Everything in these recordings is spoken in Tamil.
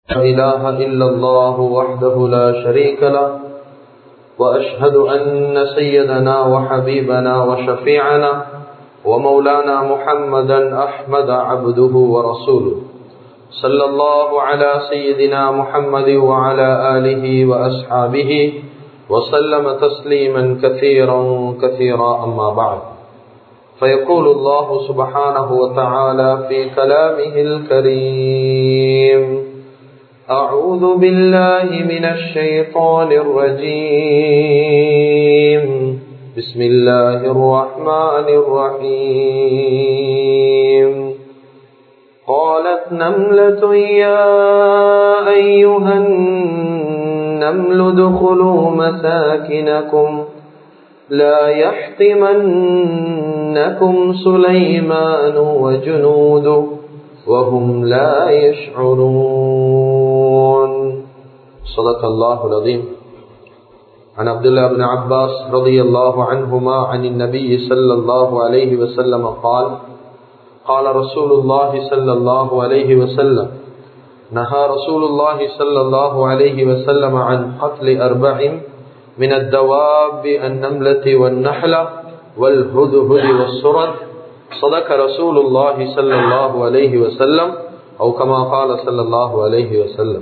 لا إله إلا الله وحده لا شريك له وأشهد أن سيدنا وحبيبنا وشفيعنا ومولانا محمدا أحمد عبده ورسوله صلى الله على سيدنا محمد وعلى آله وأصحابه وسلم تسليما كثيرا كثيرا أما بعد فيقول الله سبحانه وتعالى في كلامه الكريم أعوذ بالله من الشيطان الرجيم بسم الله الرحمن الرحيم قالت نملة يا أيها النمل ادخلوا مساكنكم لا يحطمنكم سليمان وجنوده وهم لا يشعرون صدق الله العظيم عن عبد الله بن عباس رضي الله عنهما عن النبي صلى الله عليه وسلم قال قال رسول الله صلى الله عليه وسلم نهى رسول الله صلى الله عليه وسلم عن قتل أربع من الدواب النملة والنحلة والهدهد والسرد صدق رسول الله صلى الله عليه وسلم أو كما قال صلى الله عليه وسلم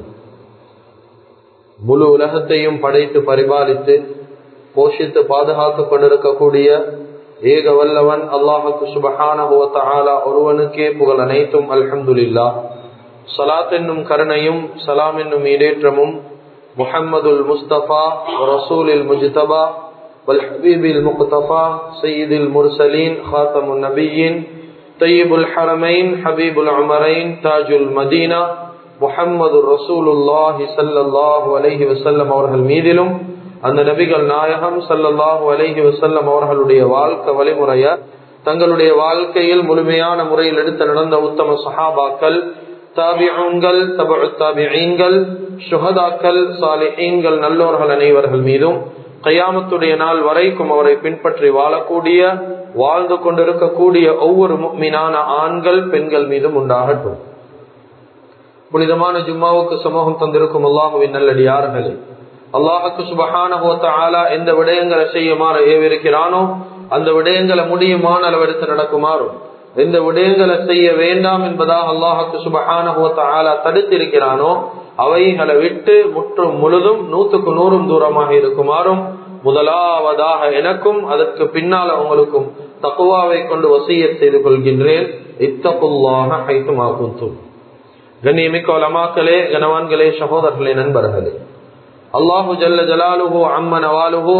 முழு உலகத்தையும் படைத்து பரிபாலித்து போஷித்து பாதுகாத்துக் கொண்டிருக்கக்கூடிய ஏக வல்லவன் அல்லாஹுக்கு சுபஹான ஒருவனுக்கே புகழ் அனைத்தும் அல்ஹம்துல்லா சலாத் என்னும் கருணையும் சலாம் என்னும் இடேற்றமும் முஹம்மதுல் முஸ்தபா ரசூலில் முஜ்தபா والحبيب المقتفى سيد المرسلين خاتم النبيين طيب الحرمين حبيب العمرين تاج المدينة முஹம்மது ரசூலுல்லாஹி சல்லாஹு அலஹி வசல்லம் அவர்கள் மீதிலும் அந்த நபிகள் நாயகம் சல்லல்லாஹு அலஹி வசல்லம் அவர்களுடைய வாழ்க்கை வழிமுறைய தங்களுடைய வாழ்க்கையில் முழுமையான முறையில் எடுத்து நடந்த உத்தம சஹாபாக்கள் தாபிகள் தபு தாபிகள் சுகதாக்கள் சாலிஹீன்கள் நல்லோர்கள் அனைவர்கள் மீதும் கையாமத்துடைய நாள் வரைக்கும் அவரை பின்பற்றி வாழக்கூடிய வாழ்ந்து கொண்டிருக்கக்கூடிய ஒவ்வொரு மீனான ஆண்கள் பெண்கள் மீதும் உண்டாகட்டும் புனிதமான ஜும்மாவுக்கு சமூகம் தந்திருக்கும் அல்லாஹுவின் நல்லடியார்களே அல்லாஹுக்கு சுபஹான எந்த விடயங்களை செய்யுமாறு ஏவிருக்கிறானோ அந்த விடயங்களை முடியுமான அளவெடுத்து நடக்குமாறும் எந்த விடயங்களை செய்ய வேண்டாம் என்பதாக அல்லாஹுக்கு சுபஹான தடுத்திருக்கிறானோ அவைகளை விட்டு முற்றும் முழுதும் நூத்துக்கு நூறும் தூரமாக இருக்குமாறும் முதலாவதாக எனக்கும் அதற்கு பின்னால் உங்களுக்கும் தக்குவாவை கொண்டு வசிய செய்து கொள்கின்றேன் இத்தகுல்லாக கைத்துமாகும் கண்ணியமிக்க வளமாக்களே கனவான்களே சகோதரர்களே நண்பர்களே அல்லாஹு ஜல்ல ஜலாலுஹோ அம்மன் அவாலுஹோ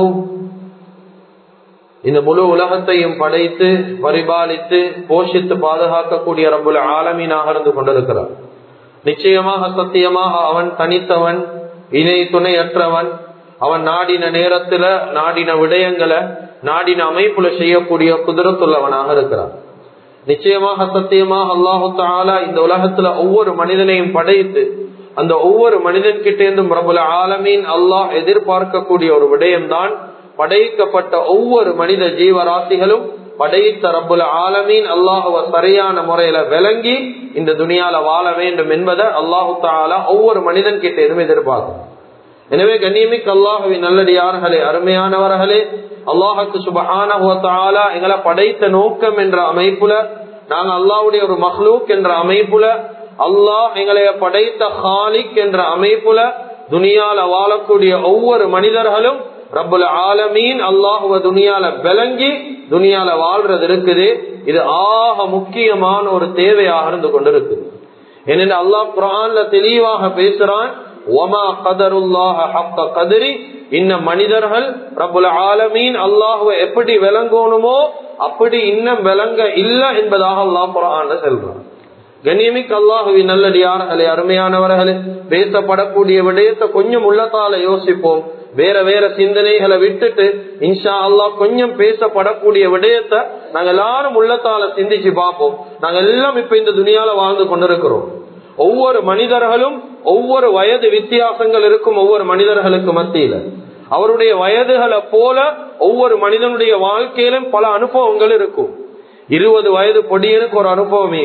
இந்த முழு உலகத்தையும் படைத்து பரிபாலித்து போஷித்து பாதுகாக்கக்கூடிய ரப்புல ஆலமீனாக இருந்து கொண்டிருக்கிறார் நிச்சயமாக சத்தியமாக அவன் தனித்தவன் இணை துணையற்றவன் அவன் நாடின நேரத்துல நாடின விடயங்களை நாடின அமைப்புல செய்யக்கூடிய குதிரத்துள்ளவனாக இருக்கிறான் நிச்சயமாக சத்தியமாக அல்லாஹு தாலா இந்த உலகத்துல ஒவ்வொரு மனிதனையும் படைத்து அந்த ஒவ்வொரு மனிதன் கிட்டேந்தும் பிரபல ஆலமீன் அல்லாஹ் எதிர்பார்க்கக்கூடிய ஒரு விடயம்தான் படைக்கப்பட்ட ஒவ்வொரு மனித ஜீவராசிகளும் படைத்த ரப்புல ஆலமீன் அல்லாஹுவ சரியான முறையில விளங்கி இந்த துணியால வாழ வேண்டும் என்பதை அல்லாஹு தாலா ஒவ்வொரு மனிதன் கிட்ட எதுவும் எதிர்பார்க்கும் எனவே கண்ணியமிக்கு அல்லாஹுவின் நல்லடியார்களே அருமையானவர்களே அல்லாஹுக்கு சுபஹானா எங்களை படைத்த நோக்கம் என்ற அமைப்புல நாங்க அல்லாவுடைய ஒரு மஹ்லூக் என்ற அமைப்புல அல்லாஹ் எங்களை படைத்த ஹாலிக் என்ற அமைப்புல துனியால வாழக்கூடிய ஒவ்வொரு மனிதர்களும் ரப்புல ஆலமீன் அல்லாஹுவ துனியால விளங்கி துனியால வாழ்றது இருக்குது இது ஆக முக்கியமான ஒரு தேவையாக இருந்து கொண்டிருக்குது ஏனென்று அல்லாஹ் குரான்ல தெளிவாக பேசுறான் ஒமா கதருல்லாஹ ஹக்க கதிரி இன்னும் மனிதர்கள் ரபுல் ஆலமீன் அல்லாஹுவ எப்படி விளங்கணுமோ அப்படி இன்னும் விளங்க இல்ல என்பதாக அல்லாஹ் குரான் செல்றான் கண்ணியமிக்க அல்லாஹுவின் நல்லடியார்களே அருமையானவர்களே பேசப்படக்கூடிய விடயத்தை கொஞ்சம் உள்ளத்தால யோசிப்போம் வேற வேற சிந்தனைகளை விட்டுட்டு இன்ஷா அல்லாஹ் கொஞ்சம் பேசப்படக்கூடிய விடயத்தை நாங்க எல்லாரும் உள்ளத்தால சிந்திச்சு பார்ப்போம் நாங்க எல்லாம் இப்ப இந்த துணியால வாழ்ந்து கொண்டிருக்கிறோம் ஒவ்வொரு மனிதர்களும் ஒவ்வொரு வயது வித்தியாசங்கள் இருக்கும் ஒவ்வொரு மனிதர்களுக்கு மத்தியில அவருடைய வயதுகளை போல ஒவ்வொரு மனிதனுடைய வாழ்க்கையிலும் பல அனுபவங்கள் இருக்கும் இருபது வயது பொடியனுக்கு ஒரு அனுபவமே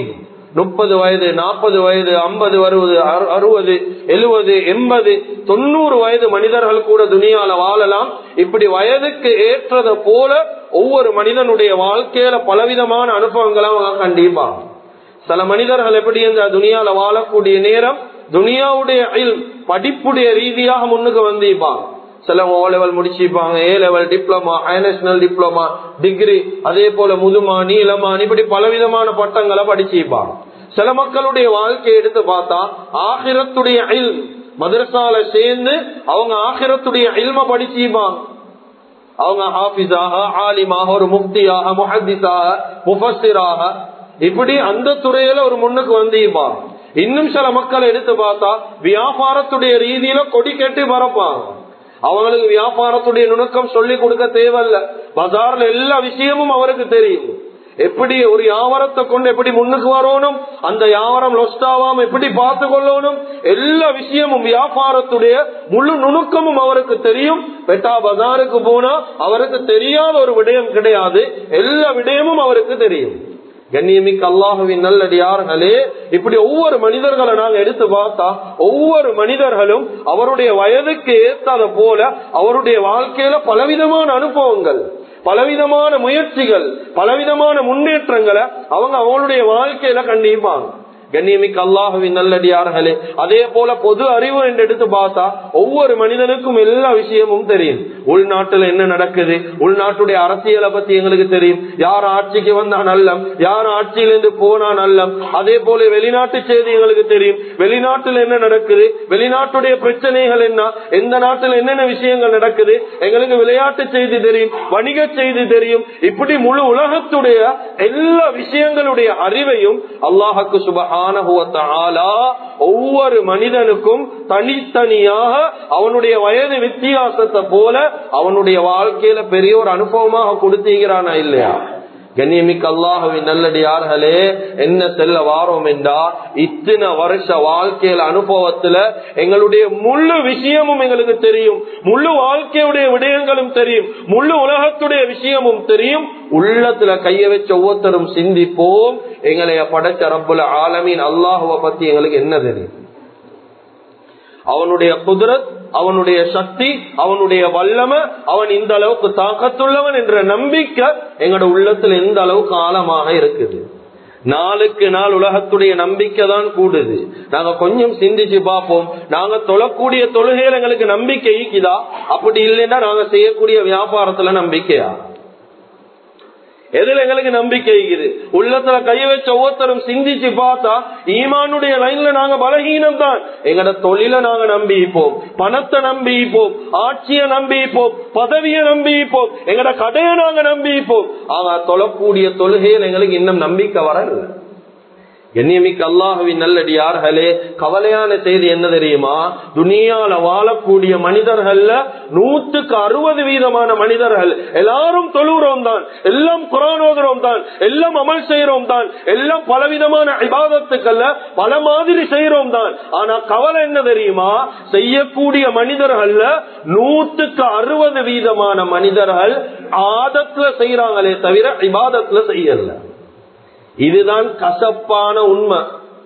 முப்பது வயது நாற்பது வயது ஐம்பது வருவது அறுபது எழுபது எண்பது தொண்ணூறு வயது மனிதர்கள் கூட துணியால வாழலாம் இப்படி வயதுக்கு ஏற்றத போல ஒவ்வொரு மனிதனுடைய வாழ்க்கையில பலவிதமான அனுபவங்களை அவங்க கண்டிப்பாங்க சில மனிதர்கள் எப்படி இந்த துணியால வாழக்கூடிய நேரம் துனியாவுடைய படிப்புடைய ரீதியாக முன்னுக்கு வந்திருப்பாங்க சிலவங்க ஓ லெவல் முடிச்சிருப்பாங்க A level diploma national diploma degree அதே போல முதுமா நீளமான் இப்படி பலவிதமான பட்டங்களை படிச்சிருப்பாங்க சில மக்களுடைய வாழ்க்கையை எடுத்து பார்த்தா ஆகிரத்துடைய இல் மதரசால சேர்ந்து அவங்க ஆகிரத்துடைய இல்ம படிச்சிருப்பாங்க அவங்க ஹாஃபிஸாக ஆலிமாக ஒரு முக்தியாக முஹத்திஸாக முஃபஸிராக இப்படி அந்த துறையில ஒரு முன்னுக்கு வந்திருப்பாங்க இன்னும் சில மக்கள் எடுத்து பார்த்தா வியாபாரத்துடைய ரீதியில கொடி கட்டி பரப்பாங்க அவங்களுக்கு வியாபாரத்துடைய நுணுக்கம் சொல்லி கொடுக்க தேவையில்ல பஜார்ல எல்லா விஷயமும் அவருக்கு தெரியும் எப்படி ஒரு வியாபாரத்தை கொண்டு எப்படி முன்னுக்கு வரணும் அந்த வியாபாரம் லொஸ்டாவாம எப்படி பார்த்து கொள்ளணும் எல்லா விஷயமும் வியாபாரத்துடைய முழு நுணுக்கமும் அவருக்கு தெரியும் பெட்டா பஜாருக்கு போனா அவருக்கு தெரியாத ஒரு விடயம் கிடையாது எல்லா விடயமும் அவருக்கு தெரியும் கண்ணியமிக்க அல்லாஹுவின் நல்லடியார்களே இப்படி ஒவ்வொரு மனிதர்களை நாங்க எடுத்து பார்த்தா ஒவ்வொரு மனிதர்களும் அவருடைய வயதுக்கு ஏற்றாத போல அவருடைய வாழ்க்கையில பலவிதமான அனுபவங்கள் பலவிதமான முயற்சிகள் பலவிதமான முன்னேற்றங்களை அவங்க அவங்களுடைய வாழ்க்கையில கண்டிப்பாங்க கண்ணியமிக்க அல்லாஹுவின் நல்லடியார்களே அதே போல பொது அறிவு என்று எடுத்து பார்த்தா ஒவ்வொரு மனிதனுக்கும் எல்லா விஷயமும் தெரியும் உள்நாட்டுல என்ன நடக்குது உள்நாட்டுடைய அரசியலை பத்தி எங்களுக்கு தெரியும் யார் ஆட்சிக்கு வந்தா நல்லம் யார் ஆட்சியிலிருந்து போனா நல்லம் அதே போல வெளிநாட்டு செய்தி எங்களுக்கு தெரியும் வெளிநாட்டுல என்ன நடக்குது வெளிநாட்டுடைய பிரச்சனைகள் என்ன எந்த நாட்டுல என்னென்ன விஷயங்கள் நடக்குது எங்களுக்கு விளையாட்டு செய்தி தெரியும் வணிக செய்தி தெரியும் இப்படி முழு உலகத்துடைய எல்லா விஷயங்களுடைய அறிவையும் அல்லாஹுக்கு சுபஹா ஒவ்வொரு மனிதனுக்கும் தனித்தனியாக அவனுடைய வயது வித்தியாசத்தை போல அவனுடைய வாழ்க்கையில பெரிய ஒரு அனுபவமாக கொடுத்தீங்கிறானா இல்லையா கண்ணியமிக்க அல்லாஹுவின் நல்லடியார்களே என்ன செல்ல வாரோம் என்றா இத்தனை வருஷ வாழ்க்கையில அனுபவத்துல எங்களுடைய முழு விஷயமும் எங்களுக்கு தெரியும் முழு வாழ்க்கையுடைய விடயங்களும் தெரியும் முழு உலகத்துடைய விஷயமும் தெரியும் உள்ளத்துல கைய வச்ச ஒவ்வொருத்தரும் சிந்திப்போம் எங்களைய படைச்ச ரப்புல ஆலமீன் அல்லாஹுவ பத்தி எங்களுக்கு என்ன தெரியும் அவனுடைய குதிரத் அவனுடைய சக்தி அவனுடைய வல்லம அவன் இந்த அளவுக்கு தாக்கத்துள்ளவன் என்ற நம்பிக்கை எங்களோட உள்ளத்துல எந்த அளவுக்கு ஆழமாக இருக்குது நாளுக்கு நாள் உலகத்துடைய நம்பிக்கை தான் கூடுது நாங்க கொஞ்சம் சிந்திச்சு பார்ப்போம் நாங்க தொழக்கூடிய தொழுகையில எங்களுக்கு நம்பிக்கை ஈக்குதா அப்படி இல்லைன்னா நாங்க செய்யக்கூடிய வியாபாரத்துல நம்பிக்கையா எதுல எங்களுக்கு நம்பிக்கை இருக்குது உள்ளத்துல கைய வச்ச ஒவ்வொருத்தரும் சிந்திச்சு பார்த்தா ஈமானுடைய லைன்ல நாங்க பலகீனம் தான் எங்கட தொழில நாங்க நம்பிப்போம் பணத்தை நம்பிப்போம் ஆட்சிய நம்பிப்போம் பதவியை நம்பிப்போம் எங்கட கடையை நாங்க நம்பிப்போம் ஆனா தொழக்கூடிய தொழுகையில் எங்களுக்கு இன்னும் நம்பிக்கை வரல கண்ணியமிக்க அல்லாஹுவின் நல்லடியார்களே கவலையான செய்தி என்ன தெரியுமா துனியால வாழக்கூடிய மனிதர்கள்ல நூத்துக்கு அறுபது வீதமான மனிதர்கள் எல்லாரும் தொழுகிறோம் தான் எல்லாம் குரானோகிறோம் தான் எல்லாம் அமல் செய்யறோம் தான் எல்லாம் பலவிதமான இபாதத்துக்கள்ல பல மாதிரி செய்யறோம் தான் ஆனா கவலை என்ன தெரியுமா செய்யக்கூடிய மனிதர்கள்ல நூத்துக்கு அறுபது வீதமான மனிதர்கள் ஆதத்துல செய்யறாங்களே தவிர இபாதத்துல செய்யல இதுதான் கசப்பான உண்மை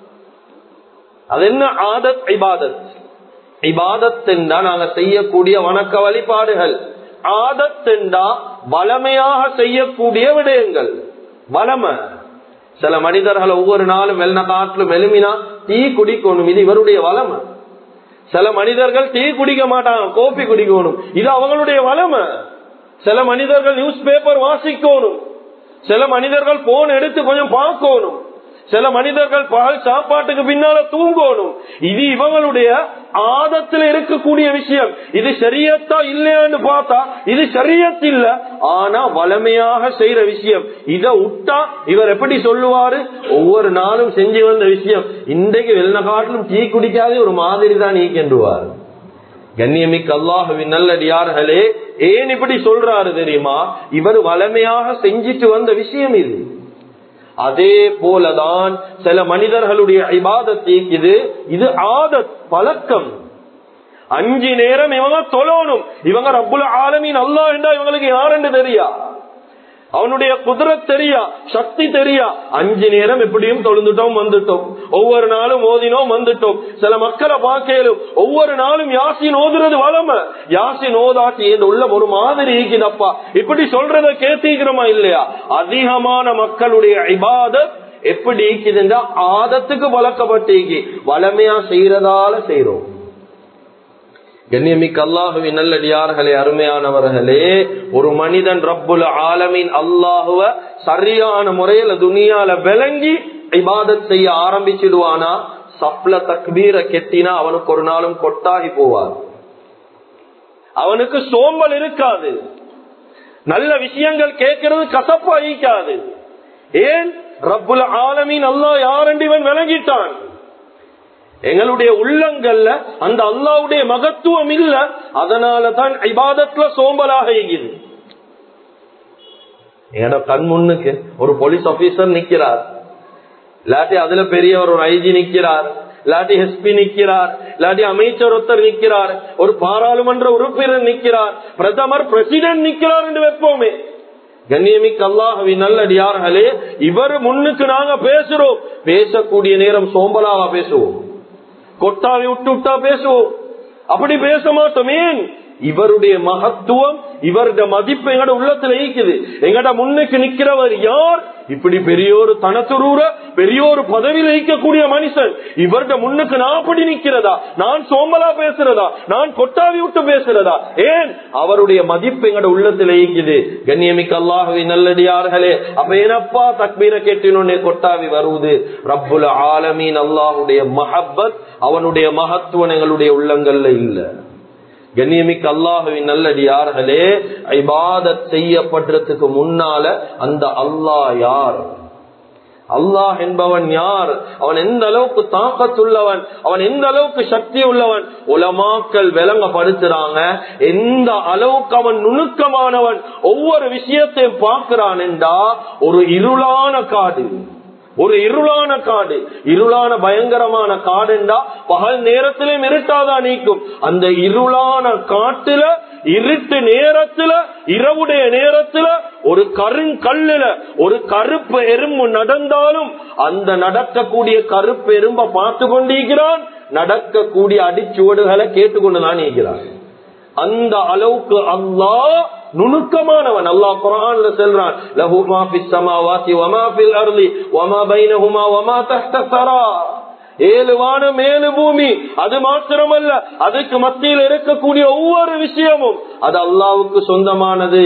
அது என்ன ஆதத் இபாதத் இபாதத் என்றா நாங்க செய்யக்கூடிய வணக்க வழிபாடுகள் ஆதத் என்றா வளமையாக செய்யக்கூடிய விடயங்கள் வளமை சில மனிதர்கள் ஒவ்வொரு நாளும் வெள்ள காட்டிலும் எழுமினா டீ குடிக்கணும் இது இவருடைய வளமை சில மனிதர்கள் டீ குடிக்க மாட்டாங்க கோப்பி குடிக்கணும் இது அவங்களுடைய வளமை சில மனிதர்கள் நியூஸ் பேப்பர் வாசிக்கணும் சில மனிதர்கள் போன் எடுத்து கொஞ்சம் பார்க்கணும் சில மனிதர்கள் பகல் சாப்பாட்டுக்கு பின்னால தூங்கணும் இது இவங்களுடைய ஆதத்துல இருக்கக்கூடிய விஷயம் இது சரியத்தா இல்லையான்னு பார்த்தா இது சரியத் இல்ல ஆனா வளமையாக செய்யற விஷயம் இத விட்டா இவர் எப்படி சொல்லுவாரு ஒவ்வொரு நாளும் செஞ்சு வந்த விஷயம் இன்றைக்கு வெள்ள காட்டிலும் டீ குடிக்காதே ஒரு மாதிரி தான் நீக்கின்றுவார் கண்ணியமிக்க அல்லாஹுவின் நல்லடியார்களே ஏன் இப்படி சொல்றாரு தெரியுமா இவர் வளமையாக செஞ்சிட்டு வந்த விஷயம் இது அதே போலதான் சில மனிதர்களுடைய இபாதத்தை இது இது ஆதத் பழக்கம் அஞ்சு நேரம் இவங்க தொழணும் இவங்க ரப்புல ஆலமீன் அல்லா என்றா இவங்களுக்கு யாருன்னு தெரியா அவனுடைய குதிரை தெரியா சக்தி தெரியா அஞ்சு நேரம் எப்படியும் தொழுந்துட்டோம் வந்துட்டோம் ஒவ்வொரு நாளும் ஓதினோம் வந்துட்டோம் சில மக்களை பார்க்கலும் ஒவ்வொரு நாளும் யாசின் ஓதுறது வளம யாசின் ஓதாட்டி என் உள்ள ஒரு மாதிரி இருக்குதப்பா இப்படி சொல்றத கேட்டீக்கிறோமா இல்லையா அதிகமான மக்களுடைய இபாதத் எப்படி இருக்குதுன்னா ஆதத்துக்கு வளர்க்கப்பட்டீங்க வளமையா செய்யறதால செய்யறோம் கண்ணியமிக்க அல்லாஹுவின் நல்லடியார்களே அருமையானவர்களே ஒரு மனிதன் ரப்புல் ஆலமின் அல்லாஹுவ சரியான முறையில துனியால விளங்கி இபாதத் செய்ய ஆரம்பிச்சிடுவானா சப்ல தக்பீர கெட்டினா அவனுக்கு ஒரு நாளும் கொட்டாகி போவார் அவனுக்கு சோம்பல் இருக்காது நல்ல விஷயங்கள் கேட்கறது கசப்பா ஈக்காது ஏன் ரப்புல் ஆலமின் அல்லாஹ் யாரென்று இவன் விளங்கிட்டான் எங்களுடைய உள்ளங்கள்ல அந்த அல்லாவுடைய மகத்துவம் இல்ல அதனால தான் இபாதத்துல சோம்பலாக இருக்குது என்னோட கண் முன்னுக்கு ஒரு போலீஸ் ஆபீசர் நிக்கிறார் இல்லாட்டி அதுல பெரிய ஒரு ஐஜி நிக்கிறார் இல்லாட்டி எஸ்பி நிக்கிறார் இல்லாட்டி அமைச்சர் ஒருத்தர் நிக்கிறார் ஒரு பாராளுமன்ற உறுப்பினர் நிக்கிறார் பிரதமர் பிரசிடென்ட் நிக்கிறார் என்று வைப்போமே கண்ணியமிக்க அல்லாஹவி நல்லடியார்களே இவர் முன்னுக்கு நாங்க பேசுறோம் பேசக்கூடிய நேரம் சோம்பலாவா பேசுவோம் கொட்டாவி விட்டு விட்டா பேசுவோம் அப்படி பேச மாட்டோம் ஏன் இவருடைய மகத்துவம் இவருடைய மதிப்பு எங்கட உள்ளத்துல ஈக்குது எங்கட முன்னுக்கு நிக்கிறவர் யார் இப்படி பெரியோரு தனத்துரூர பெரியோரு பதவியில் ஈக்கக்கூடிய மனுஷன் இவருடைய முன்னுக்கு நான் அப்படி நிக்கிறதா நான் சோம்பலா பேசுறதா நான் கொட்டாவி விட்டு பேசுறதா ஏன் அவருடைய மதிப்பு எங்கட உள்ளத்துல ஈக்குது கண்ணியமிக்க அல்லாஹவி நல்லடியார்களே அப்ப என்னப்பா தக்பீர கேட்டினோடனே கொட்டாவி வருவது ரப்புல ஆலமீன் அல்லாஹுடைய மஹப்பத் அவனுடைய மகத்துவம் எங்களுடைய உள்ளங்கள்ல இல்ல கண்ணியமிக்க அல்லாஹுவின் நல்லடியார்களே ஐபாதத் செய்யப்படுறதுக்கு முன்னால அந்த அல்லாஹ் யார் அல்லாஹ் என்பவன் யார் அவன் எந்த அளவுக்கு தாக்கத்துள்ளவன் அவன் எந்த அளவுக்கு சக்தி உள்ளவன் உலமாக்கள் விளங்கப்படுத்துறாங்க எந்த அளவுக்கு அவன் நுணுக்கமானவன் ஒவ்வொரு விஷயத்தையும் பார்க்கிறான் என்றா ஒரு இருளான காடு ஒரு இருளான காடு இருளான பயங்கரமான காடுண்டா பகல் நேரத்திலும் இருட்டாதா நீக்கும் அந்த இருளான காட்டுல இருட்டு நேரத்துல இரவுடைய நேரத்துல ஒரு கருங்கல்லுல ஒரு கருப்பு எறும்பு நடந்தாலும் அந்த நடக்கக்கூடிய கருப்பு எறும்ப பார்த்து கொண்டிருக்கிறான் நடக்கக்கூடிய அடிச்சுவடுகளை கேட்டுக்கொண்டுதான் இருக்கிறான் அந்த அளவுக்கு அல்லாஹ் நுணுக்கமானவன் அல்லாஹ் குரான்ல செல்றான் லஹு மா ஃபிஸ் ஸமாவாதி வ மா ஃபில் அர்லி வ மா பைனஹுமா வ மா தஹ்த ஸரா ஏழு வானம் ஏழு பூமி அது மாத்திரமல்ல அதுக்கு மத்தியில் இருக்கக்கூடிய ஒவ்வொரு விஷயமும் அது அல்லாவுக்கு சொந்தமானது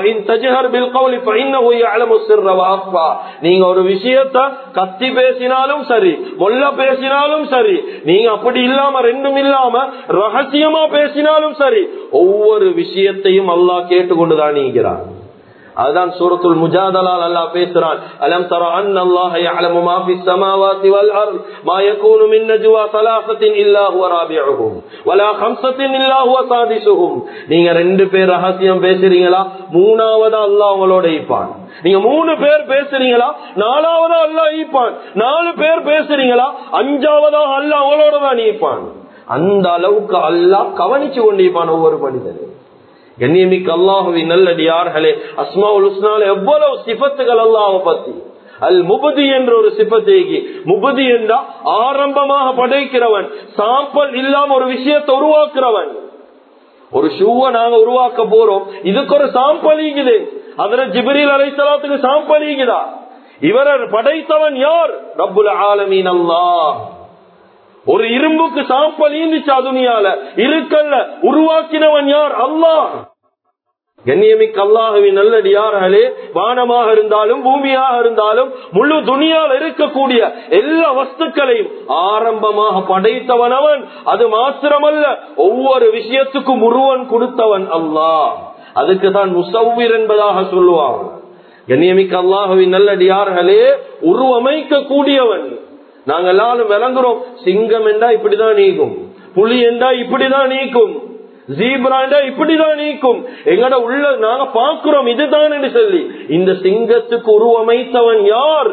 நீங்க ஒரு விஷயத்த கத்தி பேசினாலும் சரி மொல்ல பேசினாலும் சரி நீங்க அப்படி இல்லாம ரெண்டும் இல்லாம ரகசியமா பேசினாலும் சரி ஒவ்வொரு விஷயத்தையும் அல்லாஹ் கேட்டுக்கொண்டுதான் நீங்கிறார் அதுதான் சூரத்துல் முஜாதலால் அல்லாஹ் பேசுறான் அலம் தர அன் அல்லாஹ் يعلم ما في السماوات والارض ما يكون من نجوى ثلاثه الا هو رابعهم ولا خمسه الا هو سادسهم நீங்க ரெண்டு பேர் ரகசியம் பேசுறீங்களா மூணாவதா அல்லாஹ் உங்களோட ஈப்பான் நீங்க மூணு பேர் பேசுறீங்களா நாலாவதா அல்லாஹ் ஈப்பான் நாலு பேர் பேசுறீங்களா அஞ்சாவதா அல்லாஹ் அவங்களோட தான் ஈப்பான் அந்த அளவுக்கு அல்லாஹ் கவனிச்சு கொண்டிருப்பான் ஒவ்வொரு மனிதனும் கண்ணியமிக்கு அல்லாஹுவின் நல்லடியார்களே அஸ்மாவுல் உஸ்னால எவ்வளவு சிபத்துகள் அல்லாஹ் பத்தி அல் முபதி என்ற ஒரு சிப்பத்தேகி முபதி என்றா ஆரம்பமாக படைக்கிறவன் சாம்பல் இல்லாம ஒரு விஷயத்தை உருவாக்குறவன் ஒரு ஷூவை நாங்க உருவாக்க போறோம் இதுக்கு ஒரு சாம்பல் ஈகுது அதுல ஜிபிரில் அலைசலாத்துக்கு சாம்பல் ஈகுதா இவரை படைத்தவன் யார் ரப்புல் ஆலமீன் அல்லாஹ் ஒரு இரும்புக்கு சாம்பல் ஈந்துச்சா துணியால இருக்கல்ல உருவாக்கினவன் யார் அல்லாஹ் கண்ணியமிக்க அல்லாஹுவின் நல்லடியார்களே வானமாக இருந்தாலும் பூமியாக இருந்தாலும் முழு துணியால் இருக்கக்கூடிய எல்லா வஸ்துக்களையும் ஆரம்பமாக படைத்தவன் அவன் அது மாத்திரமல்ல ஒவ்வொரு விஷயத்துக்கும் உருவன் கொடுத்தவன் அல்லாஹ் அதுக்கு தான் முசவ்விர் என்பதாக சொல்லுவான் கண்ணியமிக்க அல்லாஹுவின் நல்லடியார்களே உருவமைக்க கூடியவன் நாங்க எல்லாரும் விளங்குறோம் சிங்கம் என்றா இப்படிதான் நீக்கும் புலி என்றா இப்படிதான் நீக்கும் ஜீப்ரா என்றா இப்படிதான் நீக்கும் எங்கட உள்ள நாங்க பாக்குறோம் இதுதான் என்று சொல்லி இந்த சிங்கத்துக்கு உருவமைத்தவன் யார்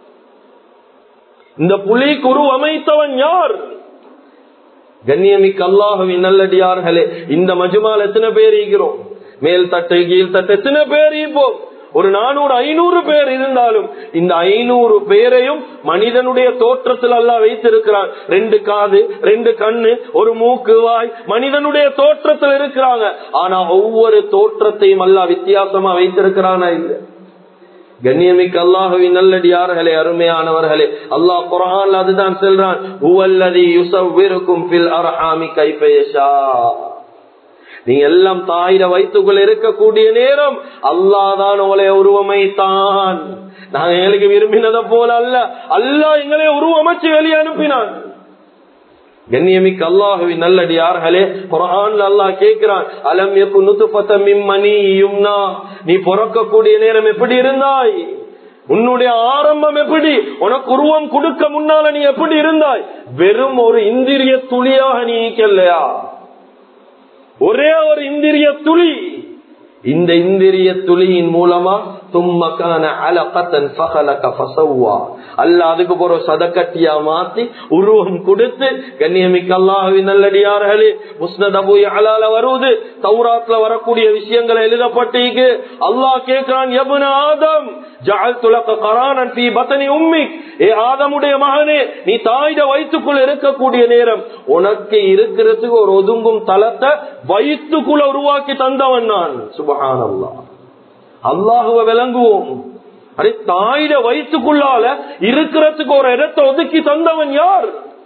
இந்த புலிக்கு உருவமைத்தவன் யார் கண்ணியமிக்க அல்லாஹுவின் நல்லடியார்களே இந்த மஜுமால் எத்தனை பேர் ஈகிறோம் மேல் தட்டு கீழ் தட்டு எத்தனை பேர் ஈப்போம் ஒரு நானூறு ஐநூறு பேர் இருந்தாலும் இந்த ஐநூறு பேரையும் மனிதனுடைய தோற்றத்தில் அல்ல வைத்திருக்கிறான் ரெண்டு காது ரெண்டு கண்ணு ஒரு மூக்கு வாய் மனிதனுடைய தோற்றத்தில் இருக்கிறாங்க ஆனா ஒவ்வொரு தோற்றத்தையும் அல்ல வித்தியாசமா வைத்திருக்கிறானா இல்லை கண்ணியமிக்க அல்லாஹுவின் நல்லடியார்களே அருமையானவர்களே அல்லாஹ் குரான் அதுதான் செல்றான் உவல்லதி யுசவ்விருக்கும் ஃபில் அர்ஹாமி கைஃபயஷா நீங்க எல்லாம் தாயிர வயிற்றுக்குள்ள இருக்கக்கூடிய நேரம் அல்லாதான் உங்களை உருவமைத்தான் நாங்க எங்களுக்கு விரும்பினதை போல அல்ல அல்லாஹ் எங்களை உருவமைச்சு வெளியே அனுப்பினான் கண்ணியமிக்க அல்லாஹுவின் நல்லடியார்களே குரான்ல அல்லாஹ் கேட்கிறான் அலம் எப்பு நுத்துப்பத்த மிம்மணி யும்னா நீ பிறக்கக்கூடிய நேரம் எப்படி இருந்தாய் உன்னுடைய ஆரம்பம் எப்படி உனக்கு உருவம் கொடுக்க முன்னால நீ எப்படி இருந்தாய் வெறும் ஒரு இந்திரிய துளியாக நீ இல்லையா ஒரே ஒரு இந்திரிய துளி இந்த இந்திரிய துளியின் மூலமா தும்மக்கான அலகத்தன் ஃபகலக ஃபசவ்வா அல்ல அதுக்கு போற சதக்கட்டியா மாத்தி உருவம் கொடுத்து கண்ணியமிக்க அல்லாஹுவின் நல்லடியார்களே முஸ்னத் அபு அலால வருவது தௌராத்ல வரக்கூடிய விஷயங்கள் எழுதப்பட்டிருக்கு அல்லாஹ் கேட்கிறான் எபுன ஆதம் ஜால் துலக்க கரானன் பி பத்தனி உம்மிக் ஏ ஆதமுடைய மகனே நீ தாயிட வயிற்றுக்குள்ள இருக்கக்கூடிய நேரம் உனக்கு இருக்கிறதுக்கு ஒரு ஒதுங்கும் தளத்தை வயிற்றுக்குள்ள உருவாக்கி தந்தவன் நான் சுபஹான் அல்லாஹ் அல்லாஹுவ விளங்குவோம் அடே தாயிட வயிற்றுக்குள்ளால இருக்கிறதுக்கு ஒரு இடத்தை ஒதுக்கி தந்தவன் யார்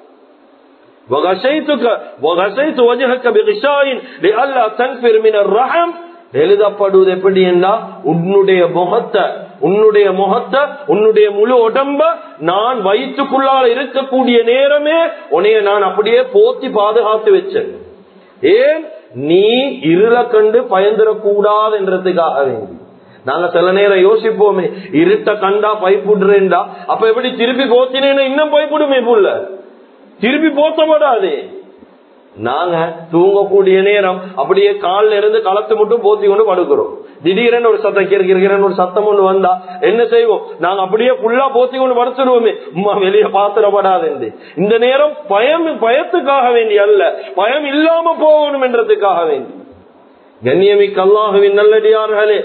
எழுதப்படுவது எப்படி என்றா உன்னுடைய முகத்தை உன்னுடைய முகத்தை உன்னுடைய முழு உடம்ப நான் வயிற்றுக்குள்ளால இருக்கக்கூடிய நேரமே உன்னைய நான் அப்படியே போத்தி பாதுகாத்து வச்சேன் ஏன் நீ இருள கண்டு பயந்துடக்கூடாது என்றதுக்காக வேண்டி நாங்க சில நேரம் யோசிப்போமே இருட்ட கண்டா பைப்புடுறேன்டா அப்ப எப்படி திருப்பி போத்தினேன்னு இன்னும் பைப்புடுமே புள்ள திருப்பி போத்தப்படாதே நாங்க தூங்கக்கூடிய நேரம் அப்படியே காலில் இருந்து களத்து மட்டும் போத்தி கொண்டு படுக்கிறோம் திடீரென்னு ஒரு சத்தம் கிருக்கிறன்னு ஒரு சத்தம் ஒண்ணு வந்தா என்ன செய்வோம் நாங்க அப்படியே ஃபுல்லா போத்தி கொண்டு படுத்துருவோமே உமா வெளியே பாத்திரப்படாது இந்த நேரம் பயம் பயத்துக்காக வேண்டி அல்ல பயம் இல்லாம போகணும் என்றதுக்காக வேண்டி கண்ணியமிக்க அல்லாஹுவின் நல்லடியார்களே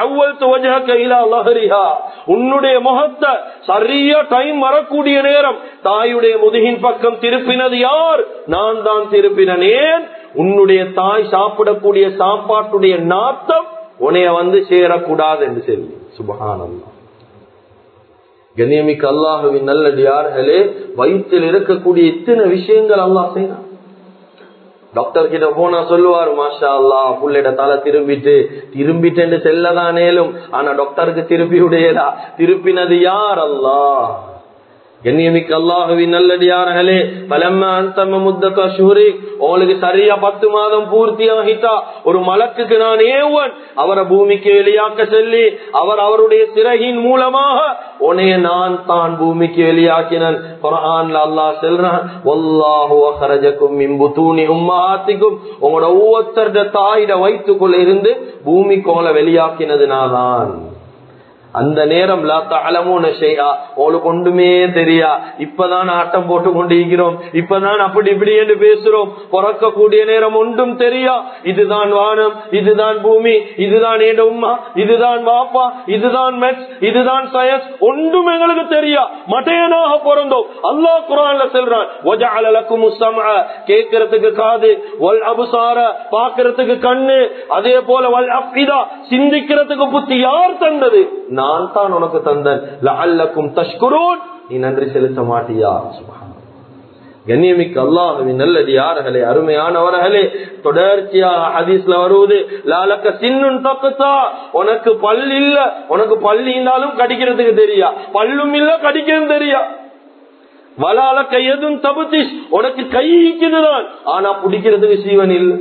உன்னுடைய முகத்தை சரியா டைம் வரக்கூடிய நேரம் தாயுடைய முதுகின் பக்கம் திருப்பினது யார் நான் தான் திருப்பினேன் உன்னுடைய தாய் சாப்பிடக்கூடிய சாப்பாட்டுடைய நாத்தம் உனைய வந்து சேரக்கூடாது என்று சொல்லி சுபகானந்தா கண்ணியமிக்க அல்லாஹுவின் நல்லடியார்களே வயிற்றில் இருக்கக்கூடிய இத்தனை விஷயங்கள் அல்லாஹ் செய்யறான் டாக்டர் கிட்ட போனா சொல்லுவாரு மாஷா அல்லா புள்ளிட தலை திரும்பிட்டு திரும்பிட்டு செல்லதானேலும் ஆனா டாக்டருக்கு திருப்பி உடையதா திருப்பினது யார் அல்லா கண்ணியமிக்க அல்லாஹுவின் நல்லடியார்களே பலம்ம அந்தம முத்தக்க ஷூரி உங்களுக்கு சரியா பத்து மாதம் பூர்த்தி ஆகிட்டா ஒரு மலக்குக்கு நான் ஏவன் அவரை பூமிக்கு வெளியாக்க சொல்லி அவர் அவருடைய சிறகின் மூலமாக உனைய நான் தான் பூமிக்கு வெளியாக்கினன் குரான்ல அல்லாஹ் செல்றான் வல்லாஹு அஹரஜக்கும் மிம்பு தூணி உம்மாத்திக்கும் உங்களோட ஒவ்வொருத்தருடைய தாயிட வயிற்றுக்குள்ள இருந்து பூமி கோல வெளியாக்கினது நான் தான் அந்த நேரம் உங்களுக்கு ஒன்றுமே தெரியா இப்பதான் ஆட்டம் போட்டு கொண்டிருக்கிறோம் இப்பதான் அப்படி இப்படி என்று பேசுறோம் பிறக்கக்கூடிய நேரம் ஒன்றும் தெரியா இதுதான் வானம் இதுதான் பூமி இதுதான் ஏட உமா இதுதான் வாப்பா இதுதான் மெட்ஸ் இதுதான் சயன்ஸ் ஒன்றும் எங்களுக்கு தெரியா மட்டையனாக பிறந்தோம் அல்லாஹ் குரான்ல செல்றான் கேட்கறதுக்கு காது வல் அபுசார பாக்குறதுக்கு கண்ணு அதே போல வல் அப்பிதா சிந்திக்கிறதுக்கு புத்தி யார் தந்தது நான் தான் உனக்கு தந்தன் லஅல்லக்கும் தஷ்குரூன் நீ நன்றி செலுத்த மாட்டியா கண்ணியமிக்க அல்லாஹுவின் நல்லடியார்களே அருமையானவர்களே தொடர்ச்சியாக ஹதீஸ்ல வருவது லாலக்க சின்னுன் தக்குத்தா உனக்கு பல் இல்ல உனக்கு பல் இருந்தாலும் கடிக்கிறதுக்கு தெரியா பல்லும் இல்ல கடிக்கிறது தெரியா வலால கையதும் தபுத்திஷ் உனக்கு கை ஈக்குதுதான் ஆனா பிடிக்கிறதுக்கு சீவன் இல்லை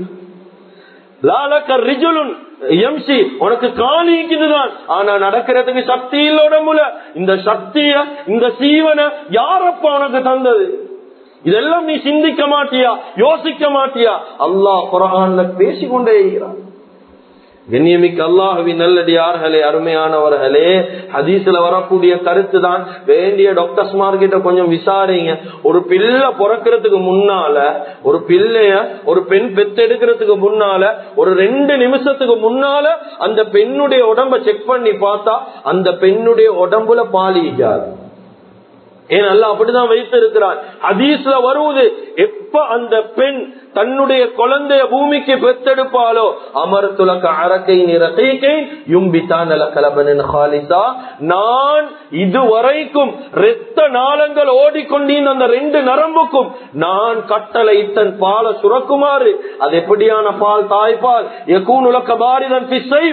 லாலக்க ரிஜுலுன் எம்சி உனக்கு காணிக்குதுதான் ஆனா நடக்கிறதுக்கு சக்தி இல்ல உடம்புல இந்த சக்திய இந்த சீவனை யாரப்பா உனக்கு தந்தது இதெல்லாம் நீ சிந்திக்க மாட்டியா யோசிக்க மாட்டியா அல்லாஹ் குரான்ல பேசிக்கொண்டே இருக்கிறான் கண்ணியமிக்க அல்லாஹுவின் நல்லடியார்களே அருமையானவர்களே ஹதீஸ்ல வரக்கூடிய கருத்து தான் வேண்டிய டாக்டர்ஸ் மார்கிட்ட கொஞ்சம் விசாரிங்க ஒரு பிள்ளை பிறக்கிறதுக்கு முன்னால ஒரு பிள்ளைய ஒரு பெண் பெத்தெடுக்கிறதுக்கு முன்னால ஒரு ரெண்டு நிமிஷத்துக்கு முன்னால அந்த பெண்ணுடைய உடம்ப செக் பண்ணி பார்த்தா அந்த பெண்ணுடைய உடம்புல பாலிக்காது ஏன் அல்ல அப்படிதான் வைத்திருக்கிறான் ஹதீஸ்ல வருவது எப்ப அந்த பெண் தன்னுடைய குழந்தைய பூமிக்கு பெத்தெடுப்பாலோ அமர் துலக்க அரக்கை நிறக்கை யும்பித்தான் கலபனின் ஹாலிசா நான் இதுவரைக்கும் இரத்த நாளங்கள் ஓடிக்கொண்டின் அந்த ரெண்டு நரம்புக்கும் நான் கட்டளை தன் பால சுரக்குமாறு அது எப்படியான பால் தாய்ப்பால் எக்கூன் உலக்க பாரிதன்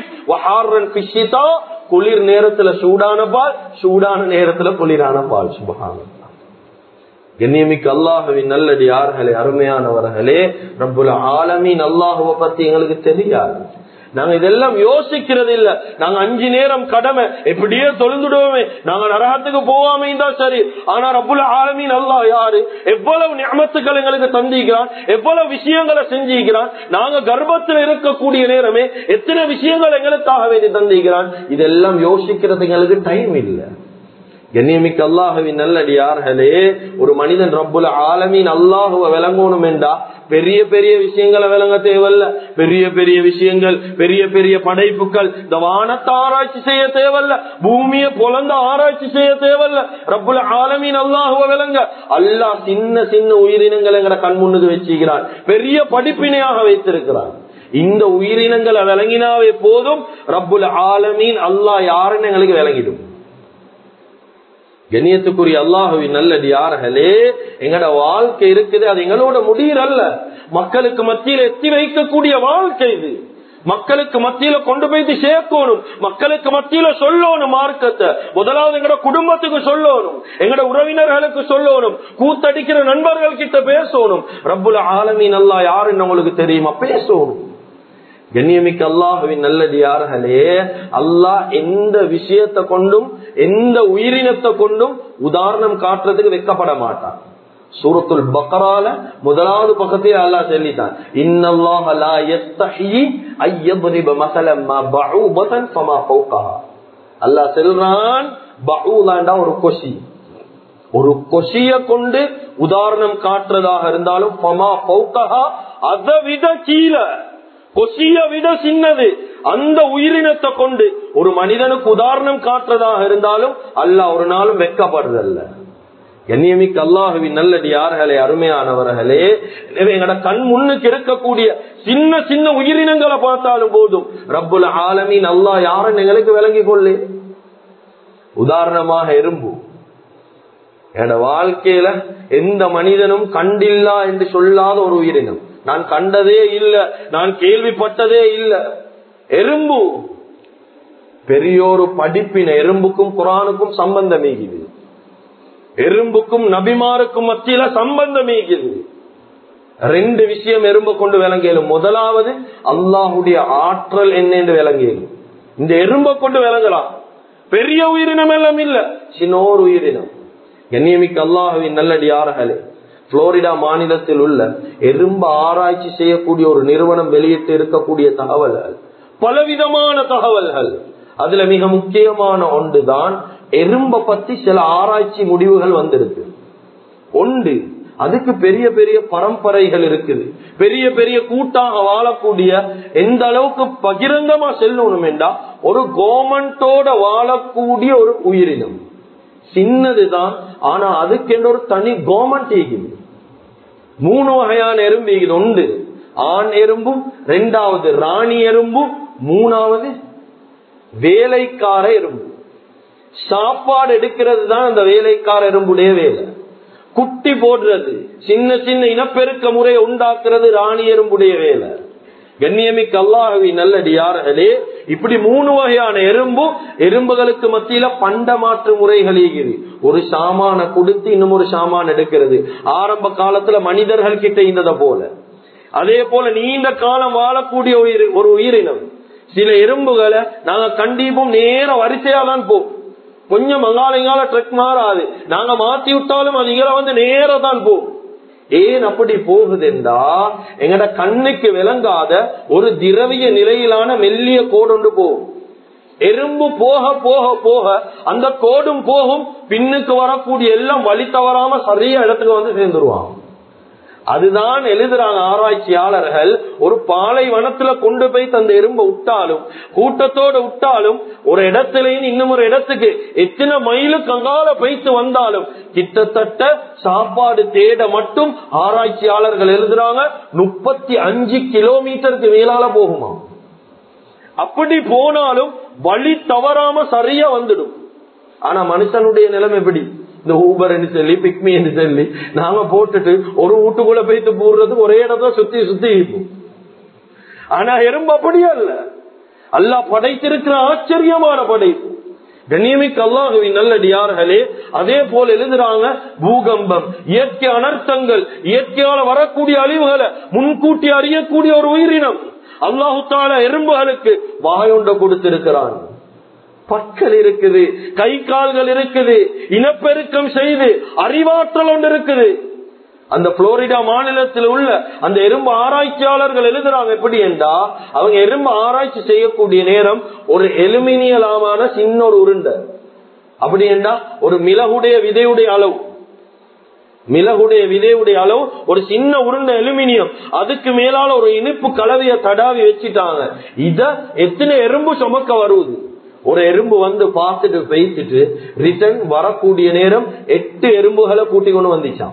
பிஷிதா குளிர் நேரத்துல சூடான பால் சூடான நேரத்துல குளிரான பால் சுபகான கண்ணியமிக்க அல்லாஹுவின் நல்லடி யார்களே அருமையானவர்களே ரப்புல ஆலமீன் அல்லாஹுவ பத்தி எங்களுக்கு தெரியாது நாங்க இதெல்லாம் யோசிக்கிறது இல்ல நாங்க அஞ்சு நேரம் கடமை எப்படியே தொழுந்துடுவோமே நாங்க நரகத்துக்கு போகாம இருந்தா சரி ஆனா ரப்புல ஆலமீன் அல்லாஹ் யாரு எவ்வளவு நியமத்துக்கள் எங்களுக்கு தந்திக்கிறான் எவ்வளவு விஷயங்களை செஞ்சிக்கிறான் நாங்க கர்ப்பத்தில் இருக்கக்கூடிய நேரமே எத்தனை விஷயங்கள் எங்களுக்காக வேண்டி தந்திக்கிறான் இதெல்லாம் யோசிக்கிறது எங்களுக்கு டைம் இல்லை கண்ணியமிக்க அல்லாஹுவின் நல்லடியார்களே ஒரு மனிதன் ரப்புல ஆலமீன் அல்லாஹுவ விளங்கணும் என்றா பெரிய பெரிய விஷயங்களை விளங்க தேவையில்ல பெரிய பெரிய விஷயங்கள் பெரிய பெரிய படைப்புகள் இந்த வானத்தை ஆராய்ச்சி செய்ய தேவையில்ல பூமியை பொலந்த ஆராய்ச்சி செய்ய தேவையில்ல ரப்புல ஆலமீன் அல்லாஹுவ விளங்க அல்லாஹ் சின்ன சின்ன உயிரினங்களை எங்கட கண் முன்னுக்கு வச்சுக்கிறான் பெரிய படிப்பினையாக வைத்திருக்கிறான் இந்த உயிரினங்களை விளங்கினாவே போதும் ரப்புல ஆலமீன் அல்லாஹ் யாருன்னு எங்களுக்கு விளங்கிடும் கண்ணியத்துக்குரிய அல்லாஹுவின் நல்லது யார்களே எங்கட வாழ்க்கை இருக்குது அது எங்களோட முடியறல்ல மக்களுக்கு மத்தியில் எத்தி வைக்கக்கூடிய வாழ்க்கை இது மக்களுக்கு மத்தியில கொண்டு போயிட்டு சேர்க்கணும் மக்களுக்கு மத்தியில சொல்லணும் மார்க்கத்தை முதலாவது எங்கட குடும்பத்துக்கு சொல்லணும் எங்கட உறவினர்களுக்கு சொல்லணும் கூத்தடிக்கிற நண்பர்கள் கிட்ட பேசணும் ரப்புல ஆலமீன் அல்லா யாருன்னு உங்களுக்கு தெரியுமா பேசணும் கண்ணியமிக்க அல்லாஹுவின் நல்லது யார்களே அல்லாஹ் எந்த விஷயத்தை கொண்டும் எந்த உயிரினத்தை கொண்டும் உதாரணம் காட்டுறதுக்கு வைக்கப்பட மாட்டான் சூரத்துல் பக்கரால முதலாவது பக்கத்தில் அல்லாஹ் சொல்லிட்டான் இன்னல்லாஹ லா யஸ்தஹி அய்யத்ரிப மஸலம் மா பஊபதன் ஃபமா ஃபௌகஹா அல்லாஹ் சொல்றான் பஊலாண்டா ஒரு கொஷி ஒரு கொஷிய கொண்டு உதாரணம் காட்டுறதாக இருந்தாலும் ஃபமா ஃபௌகஹா அதை விட கீழே கொசிய விட சின்னது அந்த உயிரினத்தை கொண்டு ஒரு மனிதனுக்கு உதாரணம் காட்டுறதாக இருந்தாலும் அல்லாஹ் ஒரு நாளும் வெக்கப்படுறதல்ல கண்ணியமிக்க அல்லாஹுவின் நல்லடி யார்களே அருமையானவர்களே எனவே எங்கட கண் முன்னுக்கு இருக்கக்கூடிய சின்ன சின்ன உயிரினங்களை பார்த்தாலும் போதும் ரப்புல ஆலமீன் அல்லாஹ் யாருன்னு எங்களுக்கு விளங்கி கொள்ளு உதாரணமாக எறும்பு என்னோட வாழ்க்கையில எந்த மனிதனும் கண்டில்லா என்று சொல்லாத ஒரு உயிரினம் நான் கண்டதே இல்ல நான் கேள்விப்பட்டதே இல்ல எறும்பு பெரியோரு படிப்பின எறும்புக்கும் குரானுக்கும் சம்பந்தம் ஈகுது எறும்புக்கும் நபிமாருக்கும் மத்தியில சம்பந்தம் ஈகுது ரெண்டு விஷயம் எறும்பு கொண்டு விளங்கியலும் முதலாவது அல்லாஹுடைய ஆற்றல் என்ன என்று விளங்கியலும் இந்த எறும்பை கொண்டு விளங்கலாம் பெரிய உயிரினம் எல்லாம் இல்ல சின்னோர் உயிரினம் கண்ணியமிக்க அல்லாஹுவின் நல்லடியார்களே புளோரிடா மாநிலத்தில் உள்ள எறும்பு ஆராய்ச்சி செய்யக்கூடிய ஒரு நிறுவனம் வெளியிட்டு இருக்கக்கூடிய தகவல்கள் பலவிதமான தகவல்கள் அதுல மிக முக்கியமான ஒன்றுதான் எறும்பை பத்தி சில ஆராய்ச்சி முடிவுகள் வந்திருக்கு ஒன்று அதுக்கு பெரிய பெரிய பரம்பரைகள் இருக்குது பெரிய பெரிய கூட்டாக வாழக்கூடிய எந்த அளவுக்கு பகிரங்கமா செல்லணும் என்றா ஒரு கவர்மெண்டோட வாழக்கூடிய ஒரு உயிரினம் சின்னதுதான் ஆனா அதுக்கென்று ஒரு தனி கவர்மெண்ட் ஈகுது மூணு வகையான எறும்பு இது உண்டு ஆண் எறும்பும் ரெண்டாவது ராணி எறும்பும் மூணாவது வேலைக்கார எறும்பு சாப்பாடு எடுக்கிறது தான் அந்த வேலைக்கார எறும்புடைய வேலை குட்டி போடுறது சின்ன சின்ன இனப்பெருக்க முறையை உண்டாக்குறது ராணி எறும்புடைய வேலை கண்ணியமிக்க அல்லாஹவி நல்லடியார்களே இப்படி மூணு வகையான எறும்பு எறும்புகளுக்கு மத்தியில பண்ட மாற்று முறைகள் ஈகுது ஒரு சாமான கொடுத்து இன்னும் ஒரு சாமான் எடுக்கிறது ஆரம்ப காலத்துல மனிதர்கள் கிட்ட இருந்ததை போல அதே போல நீண்ட காலம் வாழக்கூடிய உயிர் ஒரு உயிரினம் சில எறும்புகளை நாங்க கண்டிப்பும் நேர வரிசையா தான் போகும் கொஞ்சம் மங்காலங்கால ட்ரெக் மாறாது நாங்க மாத்தி விட்டாலும் அது இங்கே வந்து நேர தான் போகும் ஏன் அப்படி போகுதுண்டா எங்கட கண்ணுக்கு விளங்காத ஒரு திரவிய நிலையிலான மெல்லிய கோடு போகும் எறும்பு போக போக போக அந்த கோடும் போகும் பின்னுக்கு வரக்கூடிய எல்லாம் வழி தவறாம சரியா இடத்துக்கு வந்து சேர்ந்துருவான் அதுதான் எழுதுறாங்க ஆராய்ச்சியாளர்கள் ஒரு பாலைவனத்துல கொண்டு போய் தந்த எறும்பை விட்டாலும் கூட்டத்தோட விட்டாலும் ஒரு இடத்துல இன்னும் ஒரு இடத்துக்கு எத்தனை மைலுக்கு அங்கால போய்த்து வந்தாலும் கிட்டத்தட்ட சாப்பாடு தேட மட்டும் ஆராய்ச்சியாளர்கள் எழுதுறாங்க முப்பத்தி அஞ்சு கிலோமீட்டருக்கு மேலால போகுமா அப்படி போனாலும் வழி தவறாம சரியா வந்துடும் ஆனா மனுஷனுடைய நிலைமை எப்படி இந்த ஊபர் சொல்லி பிக்மி என்று சொல்லி நாங்க போட்டுட்டு ஒரு வீட்டுக்குள்ள போயிட்டு போடுறது ஒரே இடத்துல சுத்தி சுத்தி இருக்கும் ஆனா எறும்பு அப்படியே அல்ல அல்லாஹ் படைத்திருக்கிற ஆச்சரியமான படைப்பு கண்ணியமிக்க அல்லாஹுவின் நல்லடியார்களே அதே போல எழுதுறாங்க பூகம்பம் இயற்கை அனர்த்தங்கள் இயற்கையால வரக்கூடிய அழிவுகளை முன்கூட்டி அறியக்கூடிய ஒரு உயிரினம் அல்லாஹு தால எறும்புகளுக்கு வாயொண்ட கொடுத்திருக்கிறான் பற்கள் இருக்குது கை கால்கள் இருக்குது இனப்பெருக்கம் செய்து அறிவாற்றல் ஒன்று இருக்குது அந்த புளோரிடா மாநிலத்தில் உள்ள அந்த எறும்பு ஆராய்ச்சியாளர்கள் எழுதுறாங்க எப்படி என்றா அவங்க எறும்பு ஆராய்ச்சி செய்யக்கூடிய நேரம் ஒரு எலுமினியலாமான சின்ன ஒரு உருண்டை அப்படி என்றா ஒரு மிளகுடைய விதையுடைய அளவு மிளகுடைய விதையுடைய அளவு ஒரு சின்ன உருண்டை அலுமினியம் அதுக்கு மேலால ஒரு இனிப்பு கலவைய தடாவி வச்சுட்டாங்க இத எத்தனை எறும்பு சுமக்க வருவது ஒரு எறும்பு வந்து பார்த்துட்டு பேசிட்டு ரிட்டர்ன் வரக்கூடிய நேரம் எட்டு எறும்புகளை கூட்டி கொண்டு வந்துச்சான்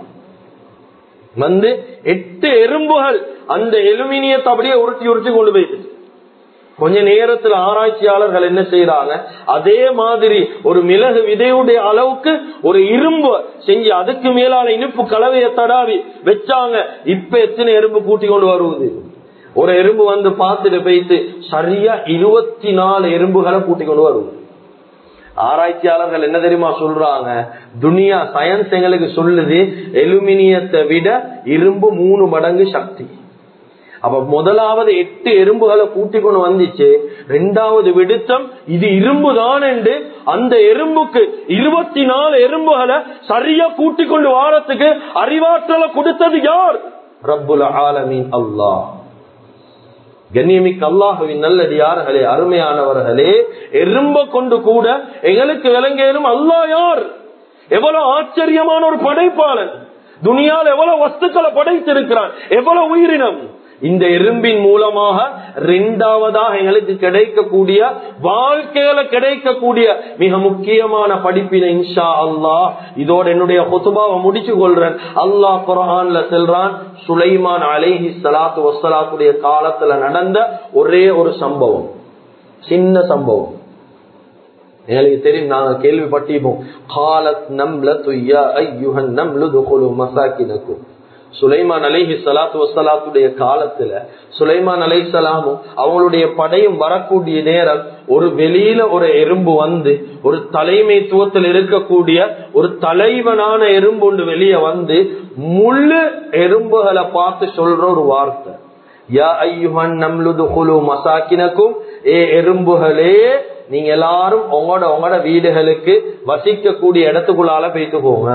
வந்து எட்டு எறும்புகள் அந்த எலுமினியத்தை அப்படியே உருட்டி உருட்டி கொண்டு போயிட்டு கொஞ்ச நேரத்தில் ஆராய்ச்சியாளர்கள் என்ன செய்யறாங்க அதே மாதிரி ஒரு மிளகு விதையுடைய அளவுக்கு ஒரு இரும்பு செஞ்சு அதுக்கு மேலான இனிப்பு கலவையை தடாவி வச்சாங்க இப்ப எத்தனை எறும்பு கூட்டி கொண்டு வருவது ஒரு எறும்பு வந்து பார்த்துட்டு போயிட்டு சரியா இருபத்தி நாலு எறும்புகளை கூட்டி கொண்டு வருவது ஆராய்ச்சியாளர்கள் என்ன தெரியுமா சொல்றாங்க துனியா சயின்ஸ் எங்களுக்கு சொல்லுது எலுமினியத்தை விட இரும்பு மூணு மடங்கு சக்தி அப்ப முதலாவது எட்டு எறும்புகளை கூட்டி கொண்டு வந்துச்சு ரெண்டாவது விடுத்தம் இது இரும்பு தான் என்று அந்த எறும்புக்கு இருபத்தி நாலு எறும்புகளை சரியா கூட்டி கொண்டு வாரத்துக்கு அறிவாற்றலை கொடுத்தது யார் ரப்புல் ஆலமீன் அல்லாஹ் கண்ணியமிக்க அல்லாஹுவின் நல்லடியார்களே அருமையானவர்களே எறும்ப கொண்டு கூட எங்களுக்கு விளங்கேறும் அல்லா யார் எவ்வளவு ஆச்சரியமான ஒரு படைப்பாளன் துணியால் எவ்வளவு வஸ்துக்களை படைத்திருக்கிறான் எவ்வளவு உயிரினம் இந்த எறும்பின் மூலமாக இரண்டாவதாக எங்களுக்கு கிடைக்கக்கூடிய வாழ்க்கையில கிடைக்கக்கூடிய மிக முக்கியமான படிப்பினை இன்ஷா அல்லாஹ் இதோட என்னுடைய குத்துபாவை முடிச்சு கொள்றேன் அல்லாஹ் குரான்ல செல்றான் சுலைமான் அலைஹி சலாத்து வசலாத்துடைய காலத்துல நடந்த ஒரே ஒரு சம்பவம் சின்ன சம்பவம் எங்களுக்கு தெரியும் நாங்க கேள்விப்பட்டிருப்போம் காலத் நம்ல துய்யா ஐயுஹன் நம்லு துகுலு மசாக்கினக்கும் சுலைமான் அலைஹி சலாத்து வசலாத்துடைய காலத்துல சுலைமான் அலை சலாமும் அவங்களுடைய படையும் வரக்கூடிய நேரம் ஒரு வெளியில ஒரு எறும்பு வந்து ஒரு தலைமைத்துவத்தில் இருக்கக்கூடிய ஒரு தலைவனான எறும்பு ஒன்று வெளியே வந்து முழு எறும்புகளை பார்த்து சொல்ற ஒரு வார்த்தை யா ஐயுஹன் நம்லுது குழு மசாக்கினக்கும் ஏ எறும்புகளே நீங்க எல்லாரும் உங்களோட உங்களோட வீடுகளுக்கு வசிக்கக்கூடிய இடத்துக்குள்ளால போயிட்டு போங்க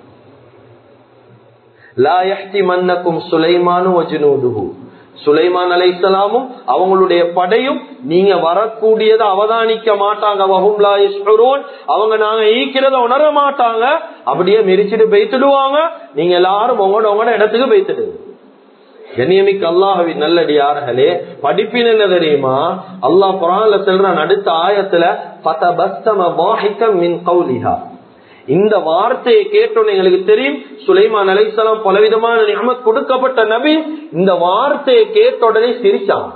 சுலைமான் அலை இஸ்லாமும் அவங்களுடைய படையும் நீங்க வரக்கூடியதை அவதானிக்க மாட்டாங்க அவங்க நாங்க ஈக்கிறத உணர மாட்டாங்க அப்படியே மெரிச்சிட்டு பெய்த்துடுவாங்க நீங்க எல்லாரும் உங்களோட உங்களோட இடத்துக்கு பெய்த்துடு கண்ணியமிக்கு அல்லாஹவி நல்லடியார்களே படிப்பின் என்ன தெரியுமா அல்லாஹ் குரான்ல செல்றான் அடுத்த ஆயத்துல பத பஸ்தம வாஹிக்கம் மின் கௌலிஹா இந்த வார்த்தையை கேட்டோன்னு எங்களுக்கு தெரியும் சுலைமான் அலைசலாம் பலவிதமான நியமத் கொடுக்கப்பட்ட நபி இந்த வார்த்தையை கேட்ட உடனே சிரிச்சான்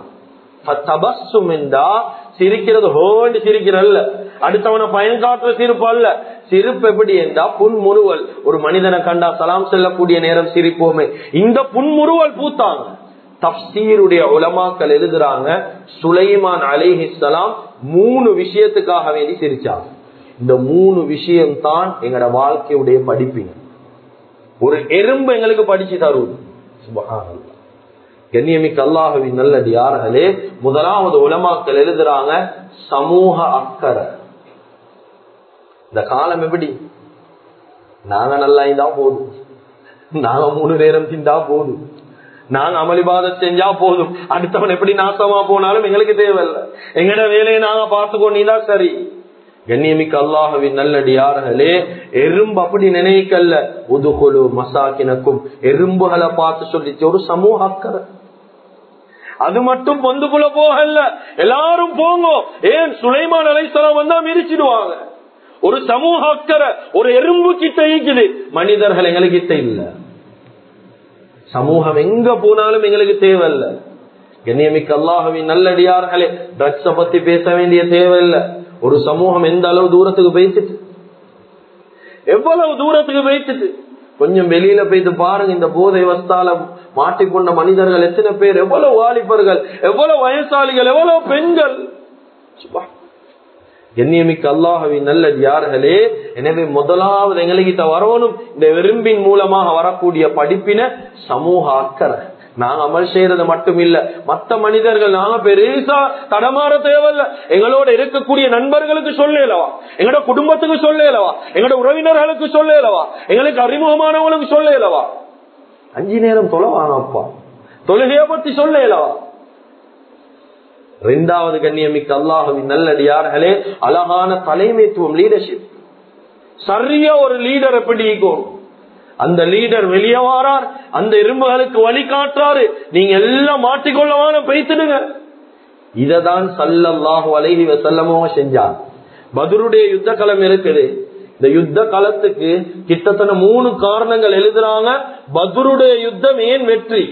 சிரிக்கிறது ஹோண்டு சிரிக்கிறல்ல அடுத்தவனை பயன் காட்டுற சிரிப்பு அல்ல சிரிப்பு எப்படி என்றா புன்முறுவல் ஒரு மனிதனை கண்டா சலாம் செல்லக்கூடிய நேரம் சிரிப்போமே இந்த புன்முறுவல் பூத்தாங்க தப்சீருடைய உலமாக்கள் எழுதுறாங்க சுலைமான் அலிஹிசலாம் மூணு விஷயத்துக்காக வேண்டி சிரிச்சாங்க இந்த மூணு விஷயம் தான் எங்கட வாழ்க்கையுடைய படிப்பிங்க ஒரு எறும்பு எங்களுக்கு படிச்சு தருவது கண்ணியமிக்க அல்லாஹுவின் நல்லது யார்களே முதலாவது உலமாக்கள் எழுதுறாங்க சமூக அக்கறை இந்த காலம் எப்படி நாங்க நல்லா இருந்தா போதும் நாங்க மூணு நேரம் திண்டா போதும் நாங்க அமளிபாத செஞ்சா போதும் அடுத்தவன் எப்படி நாசமா போனாலும் எங்களுக்கு தேவையில்லை எங்கட வேலையை நாங்க பார்த்துக்கொண்டீங்கன்னா சரி கண்ணியமிக்க அல்லாஹவின் நல்லடியார்களே எறும்பு அப்படி நினைக்கல்ல உதுகுழு மசாக்கினக்கும் எறும்புகளை பார்த்து சொல்லிச்சு ஒரு சமூக அக்கறை அது மட்டும் பொந்துக்குள்ள போகல எல்லாரும் போங்க ஏன் சுலைமான் அலைசலாம் வந்தா மிரிச்சிடுவாங்க ஒரு சமூக அக்கறை ஒரு எறும்பு கிட்ட இருக்குது மனிதர்கள் எங்களுக்கு கிட்ட இல்ல சமூகம் எங்க போனாலும் எங்களுக்கு தேவையில்ல கண்ணியமிக்க அல்லாஹவின் நல்லடியார்களே ட்ரக்ஸ பத்தி பேச வேண்டிய தேவையில்லை ஒரு சமூகம் எந்த அளவு தூரத்துக்கு போயிட்டு எவ்வளவு தூரத்துக்கு போயிட்டு கொஞ்சம் வெளியில போயிட்டு பாருங்க இந்த போதை வஸ்தால மாட்டிக்கொண்ட மனிதர்கள் எத்தனை பேர் எவ்வளவு வாலிபர்கள் எவ்வளவு வயசாளிகள் எவ்வளவு பெண்கள் கண்ணியமிக்க அல்லாஹவின் நல்லது யார்களே எனவே முதலாவது எங்ககிட்ட வரவனும் இந்த விரும்பின் மூலமாக வரக்கூடிய படிப்பின சமூக அக்கறை நாங்க அமல் செய்யறது மட்டும் இல்ல மத்த மனிதர்கள் நாங்க பெருசா தடமாற தேவையில்ல எங்களோட இருக்கக்கூடிய நண்பர்களுக்கு சொல்லலவா எங்களோட குடும்பத்துக்கு சொல்லலவா எங்களோட உறவினர்களுக்கு சொல்லலவா எங்களுக்கு அறிமுகமானவங்களுக்கு சொல்லலவா அஞ்சு நேரம் தொலைவானப்பா தொழுகைய பத்தி சொல்லலவா ரெண்டாவது கண்ணியமிக்க அல்லாஹுவின் நல்லடியார்களே அழகான தலைமைத்துவம் லீடர்ஷிப் சரியா ஒரு லீடர் எப்படி இருக்கும் அந்த லீடர் வெளியே வாரார் அந்த இரும்புகளுக்கு வழி காட்டுறாரு நீங்க எல்லாம் மாட்டிக்கொள்ளவான பேசிடுங்க இததான் சல்லல்லாஹு அலைஹி வசல்லமோ செஞ்சார் பதுருடைய யுத்த களம் இருக்குது இந்த யுத்த களத்துக்கு கிட்டத்தட்ட மூணு காரணங்கள் எழுதுறாங்க பதுருடைய யுத்தம் ஏன் வெற்றி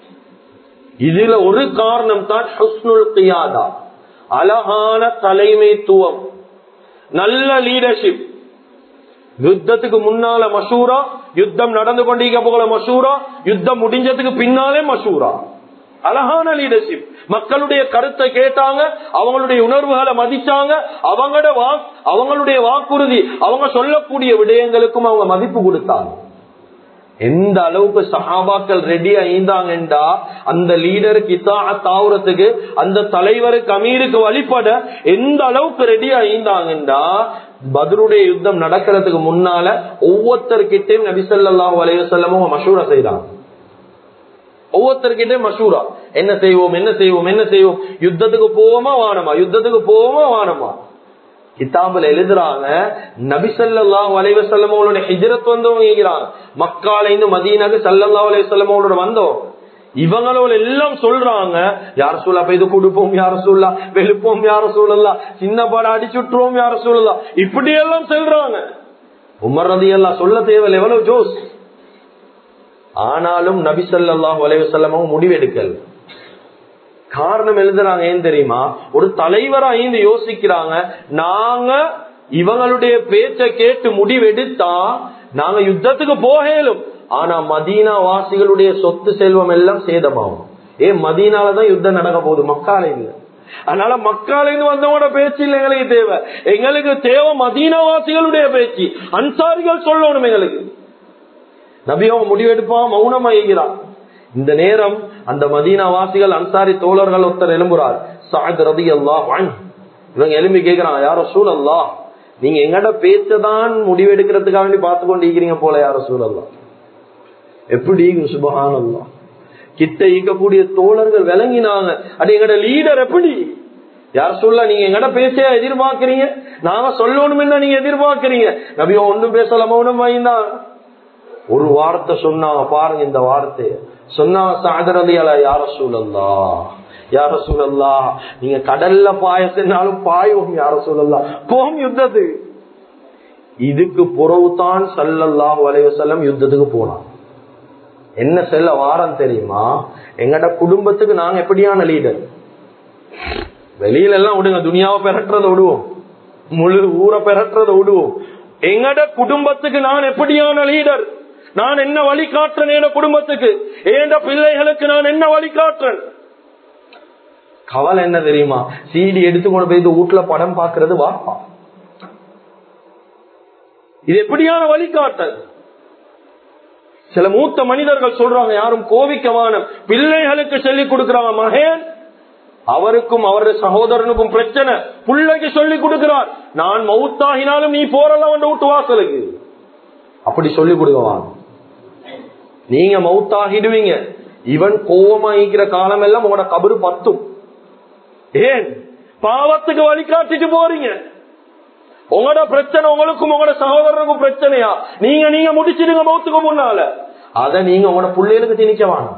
இதுல ஒரு காரணம் தான் ஹுஸ்னுல் கியாதா அழகான தலைமைத்துவம் நல்ல லீடர்ஷிப் யுத்தத்துக்கு முன்னால மசூரா யுத்தம் நடந்து கொண்டிருக்க போல மசூரா யுத்தம் முடிஞ்சதுக்கு பின்னாலே மசூரா அழகான லீடர்ஷிப் மக்களுடைய கருத்தை கேட்டாங்க அவங்களுடைய உணர்வுகளை மதிச்சாங்க அவங்களோட வாக் அவங்களுடைய வாக்குறுதி அவங்க சொல்லக்கூடிய விடயங்களுக்கும் அவங்க மதிப்பு கொடுத்தாங்க எந்த அளவுக்கு சஹாபாக்கள் ரெடி ஆயிந்தாங்கண்டா அந்த லீடருக்கு இத்தா தாவுறதுக்கு அந்த தலைவருக்கு அமீருக்கு வழிபட எந்த அளவுக்கு ரெடி ஆயிந்தாங்கண்டா பதருடைய யுத்தம் நடக்கிறதுக்கு முன்னால ஒவ்வொருத்தர்கிட்டையும் நபிசல்லாஹு அலைவசல்லமும் மஷூரா செய்யறாங்க ஒவ்வொருத்தர்கிட்டையும் மஷூரா என்ன செய்வோம் என்ன செய்வோம் என்ன செய்வோம் யுத்தத்துக்கு போவோமா வானமா யுத்தத்துக்கு போவோமா வானமா கிதாபுல எழுதுறாங்க நபிசல்லாஹு அலைவசல்லமோட ஹிஜரத் வந்தவங்க கேட்கிறாங்க மக்கால இருந்து மதீனாக்கு சல்லல்லா அலைவசல்லமோட வந்தோம் இவங்களோட எல்லாம் சொல்றாங்க யார சூழலா போய் இது கொடுப்போம் யார சூழலா வெளுப்போம் யார சூழலா சின்ன பாடம் அடிச்சுட்டுருவோம் யார சூழலா இப்படி எல்லாம் சொல்றாங்க உமர் ரதி எல்லாம் சொல்ல தேவையில்லை எவ்வளவு ஜோஸ் ஆனாலும் நபி சொல்லாஹு அலைவசல்லமும் முடிவெடுக்கல் காரணம் எழுதுறாங்க ஏன் தெரியுமா ஒரு தலைவரா ஐந்து யோசிக்கிறாங்க நாங்க இவங்களுடைய பேச்ச கேட்டு முடிவெடுத்தா நாங்க யுத்தத்துக்கு போகலும் ஆனா மதீனா வாசிகளுடைய சொத்து செல்வம் எல்லாம் சேதமாகும் ஏன் மதீனாலதான் யுத்தம் நடக்க போகுது மக்கால இல்ல அதனால மக்காலின்னு வந்தவங்களோட பேச்சு இல்லை எங்களுக்கு தேவை எங்களுக்கு தேவை மதீனாவாசிகளுடைய பேச்சு அன்சாரிகள் சொல்லணும் எங்களுக்கு நபியவன் முடிவெடுப்பான் மௌனமாகிறான் இந்த நேரம் அந்த மதீனா வாசிகள் அன்சாரி தோழர்கள் ஒருத்தர் எழும்புறார் சாத் ரதி அல்லா இவங்க எலும்பி கேட்கிறான் யாரோ சூழ் அல்லா நீங்க எங்கட பேச்சதான் முடிவெடுக்கிறதுக்காக வேண்டி பார்த்து கொண்டு இருக்கிறீங்க போல யாரோ சூழ் அல்லா எப்படி சுபகான் அல்லா கிட்ட ஈக்கக்கூடிய தோழர்கள் விளங்கினாங்க அது எங்கட லீடர் எப்படி யார் சொல்ல நீங்க எங்கட பேச்சையா எதிர்பார்க்கறீங்க நாங்க சொல்லணும் என்ன நீங்க எதிர்பார்க்கறீங்க நபியோ ஒன்றும் பேசல மௌனம் வாய்ந்தான் ஒரு வார்த்தை சொன்னாங்க பாருங்க இந்த வார்த்தைய சொன்னாங்க சாதரதி அல யார சூழல்லா யார சூழல்லா நீங்க கடல்ல பாயசினாலும் பாயும் யார சூழல்லா போகும் யுத்தத்து இதுக்கு புறவுதான் சல்லல்லாஹு அலைவசல்லம் யுத்தத்துக்கு போனான் என்ன செல்ல வாரம் தெரியுமா எங்கட குடும்பத்துக்கு நாங்க எப்படியான லீடர் வெளியில எல்லாம் விடுங்க துணியாவை பெறட்டுறத விடுவோம் முழு ஊரை பெறட்டுறத விடுவோம் எங்கட குடும்பத்துக்கு நான் எப்படியான லீடர் நான் என்ன வழி காட்டுறேன் என் குடும்பத்துக்கு ஏண்ட பிள்ளைகளுக்கு நான் என்ன வழி காட்டுறேன் கவலை என்ன தெரியுமா சீடி எடுத்துக்கொண்டு போய் வீட்டுல படம் பாக்குறது வாப்பா இது எப்படியான வழிகாட்டல் சில மூத்த மனிதர்கள் சொல்றாங்க யாரும் கோவிக்கமான பிள்ளைகளுக்கு சொல்லிக் கொடுக்கிறாங்க மகேன் அவருக்கும் அவருடைய சகோதரனுக்கும் பிரச்சனை பிள்ளைக்கு சொல்லி கொடுக்கிறார் நான் மவுத்தாகினாலும் நீ போறலாம் வீட்டு வாசலுக்கு அப்படி சொல்லி கொடுக்குவான் நீங்க மௌத்தாகிடுவீங்க இவன் கோவமாகிக்கிற காலம் எல்லாம் உங்களோட கபரு பத்தும் ஏன் பாவத்துக்கு வழிகாட்டிட்டு போறீங்க உங்களோட பிரச்சனை உங்களுக்கும் உங்களோட சகோதரனுக்கும் பிரச்சனையா நீங்க நீங்க முடிச்சிடுங்க மௌத்துக்கு முன்னால அத நீங்க உங்களோட பிள்ளைகளுக்கு திணிக்க வேணும்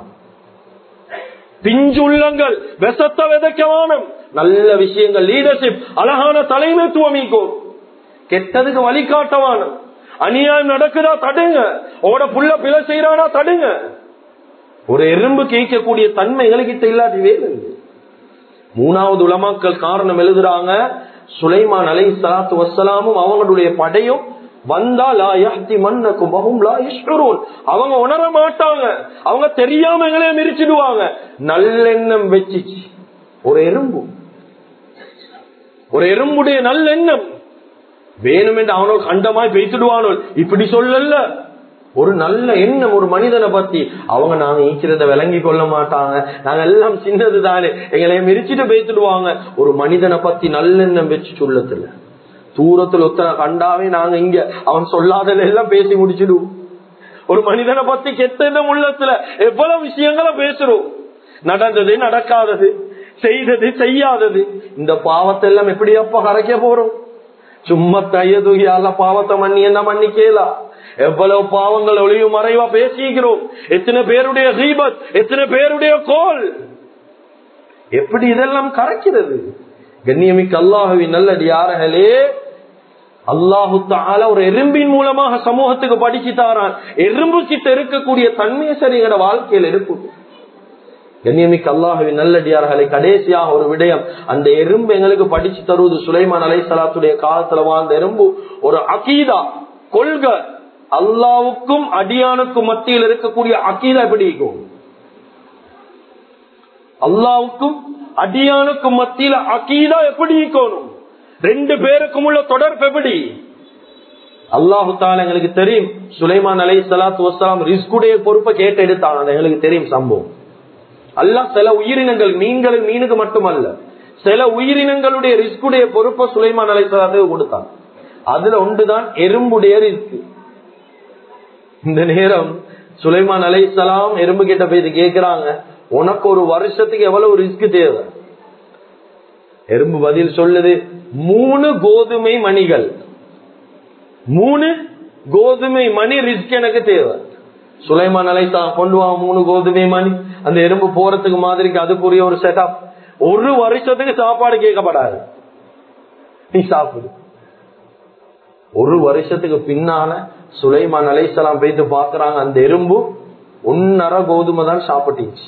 பிஞ்சுள்ளங்கள் விஷத்த விதைக்க வேணும் நல்ல விஷயங்கள் லீடர்ஷிப் அழகான தலைமைத்துவம் ஈக்கும் கெட்டதுக்கு வழிகாட்ட வேணும் அநியாயம் நடக்குதா தடுங்க உங்களோட புள்ள பிழை செய்யறானா தடுங்க ஒரு எறும்பு கேட்கக்கூடிய தன்மை எங்களுக்கு இல்லாட்டி வேறு மூணாவது உலமாக்கள் காரணம் எழுதுறாங்க சுலைமான் அலை சலாத்து வசலாமும் அவங்களுடைய படையும் வந்தா லா யஹ்தி மன்னக்கும் வஹும் லா யஷ்உரூன் அவங்க உணர மாட்டாங்க அவங்க தெரியாம எங்களே மிரிச்சிடுவாங்க நல்லெண்ணம் வச்சிச்சு ஒரு எறும்பு ஒரு எறும்புடைய நல்லெண்ணம் வேணுமென்று அவனோ கண்டமாய் பேசிடுவானோ இப்படி சொல்லல ஒரு நல்ல எண்ணம் ஒரு மனிதனை பத்தி அவங்க நாங்க ஈக்கிறத விளங்கி கொள்ள மாட்டாங்க நாங்க எல்லாம் சின்னது தானே எங்களை மிரிச்சிட்டு பேசிடுவாங்க ஒரு மனிதனை பத்தி நல்லெண்ணம் வச்சு சொல்லத்துல தூரத்துல ஒத்தனை கண்டாவே நாங்க இங்க அவன் சொல்லாதல எல்லாம் பேசி முடிச்சிடுவோம் ஒரு மனிதனை பத்தி கெட்ட எண்ணம் உள்ளத்துல எவ்வளவு விஷயங்களை பேசுறோம் நடந்தது நடக்காதது செய்தது செய்யாதது இந்த பாவத்தை எல்லாம் எப்படி அப்ப கரைக்க போறோம் சும்மா கைய தூக்கி அல்ல பாவத்தை மண்ணி என்ன மன்னிக்கலா எவ்வளவு பாவங்கள் ஒளிவு மறைவா பேசிக்கிறோம் எத்தனை பேருடைய ஹீபத் எத்தனை பேருடைய கோல் எப்படி இதெல்லாம் கரைக்கிறது கண்ணியமிக்க அல்லாஹுவின் நல்லடியார்களே அல்லாஹு தால ஒரு எறும்பின் மூலமாக சமூகத்துக்கு படிச்சு தாரான் எறும்பு கிட்ட இருக்கக்கூடிய தன்மையை சரி எங்களோட வாழ்க்கையில் இருக்கும் கண்ணியமிக்க அல்லாஹுவின் நல்லடியார்களை கடைசியாக ஒரு விடயம் அந்த எறும்பு எங்களுக்கு படிச்சு தருவது சுலைமான் அலை சலாத்துடைய காலத்துல வாழ்ந்த எறும்பு ஒரு அகீதா கொள்கை அல்லாவுக்கும் அடியானுக்கும் மத்தியில் இருக்கக்கூடிய அகீதா எப்படி இருக்கும் அல்லாவுக்கும் அடியானுக்கும் மத்தியில அகீதா எப்படி இருக்கணும் ரெண்டு பேருக்கும் உள்ள தொடர்பு எப்படி அல்லாஹு தால எங்களுக்கு தெரியும் சுலைமான் அலை சலாத்து வசலாம் ரிஸ்குடைய பொறுப்பை கேட்டு எடுத்தாங்க எங்களுக்கு தெரியும் சம்பவம் அல்லாஹ் சில உயிரினங்கள் மீன்கள் மீனுக்கு மட்டுமல்ல சில உயிரினங்களுடைய ரிஸ்குடைய பொறுப்பை சுலைமான் அலை சலாத்து கொடுத்தாங்க அதுல ஒன்றுதான் எறும்புடைய ரிஸ்க் இந்த நேரம் சுலைமான் அலை சலாம் எறும்பு கிட்ட போய் கேட்கிறாங்க உனக்கு ஒரு வருஷத்துக்கு எவ்வளவு ரிஸ்க் தேவை எறும்பு பதில் சொல்லுது மூணு கோதுமை மணிகள் மூணு கோதுமை மணி ரிஸ்க் எனக்கு தேவை சுலைமான் அலைத்தான் கொண்டு வா மூணு கோதுமை மணி அந்த எறும்பு போறதுக்கு மாதிரிக்கு அதுக்குரிய ஒரு செட்டப் ஒரு வருஷத்துக்கு சாப்பாடு கேட்கப்படாது நீ சாப்பிடு ஒரு வருஷத்துக்கு பின்னால சுலைமான் அலைசலாம் போயிட்டு பாக்குறாங்க அந்த எறும்பு ஒன்னரை கோதுமை தான் சாப்பிட்டுச்சு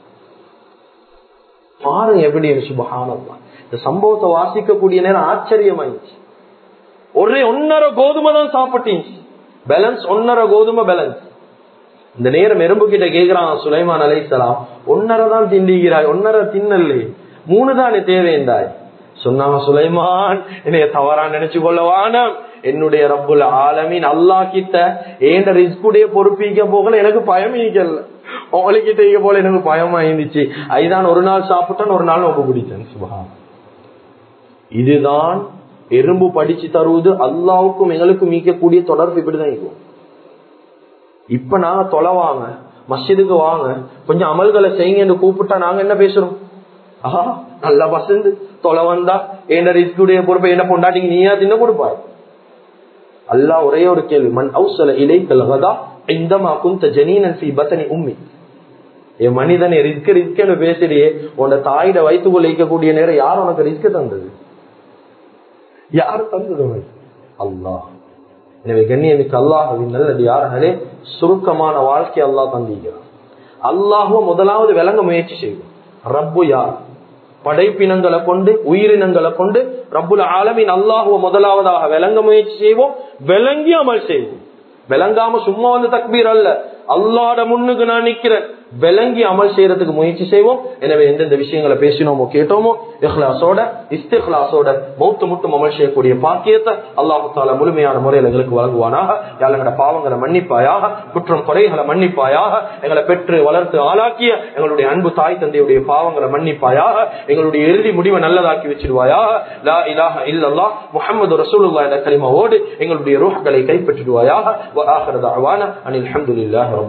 பாருங்க எப்படி சுபகானம்மா இந்த சம்பவத்தை வாசிக்கக்கூடிய நேரம் ஆச்சரியமாயிடுச்சு ஒரே ஒன்னரை கோதுமை தான் சாப்பிட்டீங்க பேலன்ஸ் ஒன்னரை கோதுமை பேலன்ஸ் இந்த நேரம் எறும்பு கிட்ட கேக்குறான் சுலைமான் அலைசலாம் ஒன்னரை தான் திண்டிக்கிறாய் ஒன்னரை தின்னல்லே மூணு தானே தேவைந்தாய் சொன்னாங்க சுலைமான் என்னைய தவறா நினைச்சு கொள்ள வானம் என்னுடைய ரப்புல் ஆலமின் அல்லா கிட்ட ஏண்ட ரிஸ்குடைய பொறுப்பிக்க போகல எனக்கு பயம் ஈக்கல உங்ககிட்ட ஈக்க போல எனக்கு பயமா இருந்துச்சு அதுதான் ஒரு நாள் சாப்பிட்டேன் ஒரு நாள் ரொம்ப பிடிச்சேன் சுபா இதுதான் எறும்பு படிச்சு தருவது அல்லாவுக்கும் எங்களுக்கும் மீக்கக்கூடிய தொடர்பு இப்படிதான் இருக்கும் இப்ப நாங்க தொலைவாங்க மஸ்ஜிதுக்கு வாங்க கொஞ்சம் அமல்களை செய்யுங்க கூப்பிட்டா நாங்க என்ன பேசுறோம் ஆஹா நல்லா பசந்து தொலை வந்தா என்ன ரிஸ்குடைய பொறுப்பை என்ன பொண்டாட்டிங்க நீயா தின்ன கொடுப்பாரு அல்லா ஒரே ஒரு கேள்வி மண் அவுசல இலை கலகதா இந்தமா குந்த ஜனீனன் சி பத்தனி உம்மி என் மனிதனை ரிஸ்க் ரிஸ்க்னு பேசுறியே உன்னை தாயிட வைத்துக்குள்ள வைக்கக்கூடிய நேரம் யார் உனக்கு ரிஸ்க் தந்தது யார் தந்தது உனக்கு அல்லாஹ் எனவே கண்ணியமிக்கு அல்லாஹின் நல்லது யார்களே சுருக்கமான வாழ்க்கை அல்லாஹ் தந்திக்கிறான் அல்லாஹுவ முதலாவது விளங்க முயற்சி செய்வோம் ரப்பு யார் படைப்பினங்களை கொண்டு உயிரினங்களை கொண்டு ரப்புல ஆலமின் அல்லாஹுவ முதலாவதாக விளங்க முயற்சி செய்வோம் விளங்கி அமல் செய்வோம் விளங்காம சும்மா வந்து தக்பீர் அல்ல அல்லாட முன்னுக்கு நான் நிக்கிறேன் விளங்கி அமல் செய்யறதுக்கு முயற்சி செய்வோம் எனவே எந்தெந்த விஷயங்களை பேசினோமோ கேட்டோமோ இஹ்லாசோட இஸ்திஹ்லாசோட மௌத்து முட்டும் அமல் செய்யக்கூடிய பாக்கியத்தை அல்லாஹு தாலா முழுமையான முறையில் எங்களுக்கு வழங்குவானாக எங்களோட பாவங்களை மன்னிப்பாயாக குற்றம் குறைகளை மன்னிப்பாயாக எங்களை பெற்று வளர்த்து ஆளாக்கிய எங்களுடைய அன்பு தாய் தந்தையுடைய பாவங்களை மன்னிப்பாயாக எங்களுடைய இறுதி முடிவை நல்லதாக்கி வச்சிருவாயாக லா இலாஹ இல்லல்லா முஹம்மது ரசூலுல்லாஹ் என்ற கலிமாவோடு எங்களுடைய ரூஹ்களை கைப்பற்றிடுவாயாக வ ஆஹிரு தஅவானா அனில் ஹம்துலில்லாஹி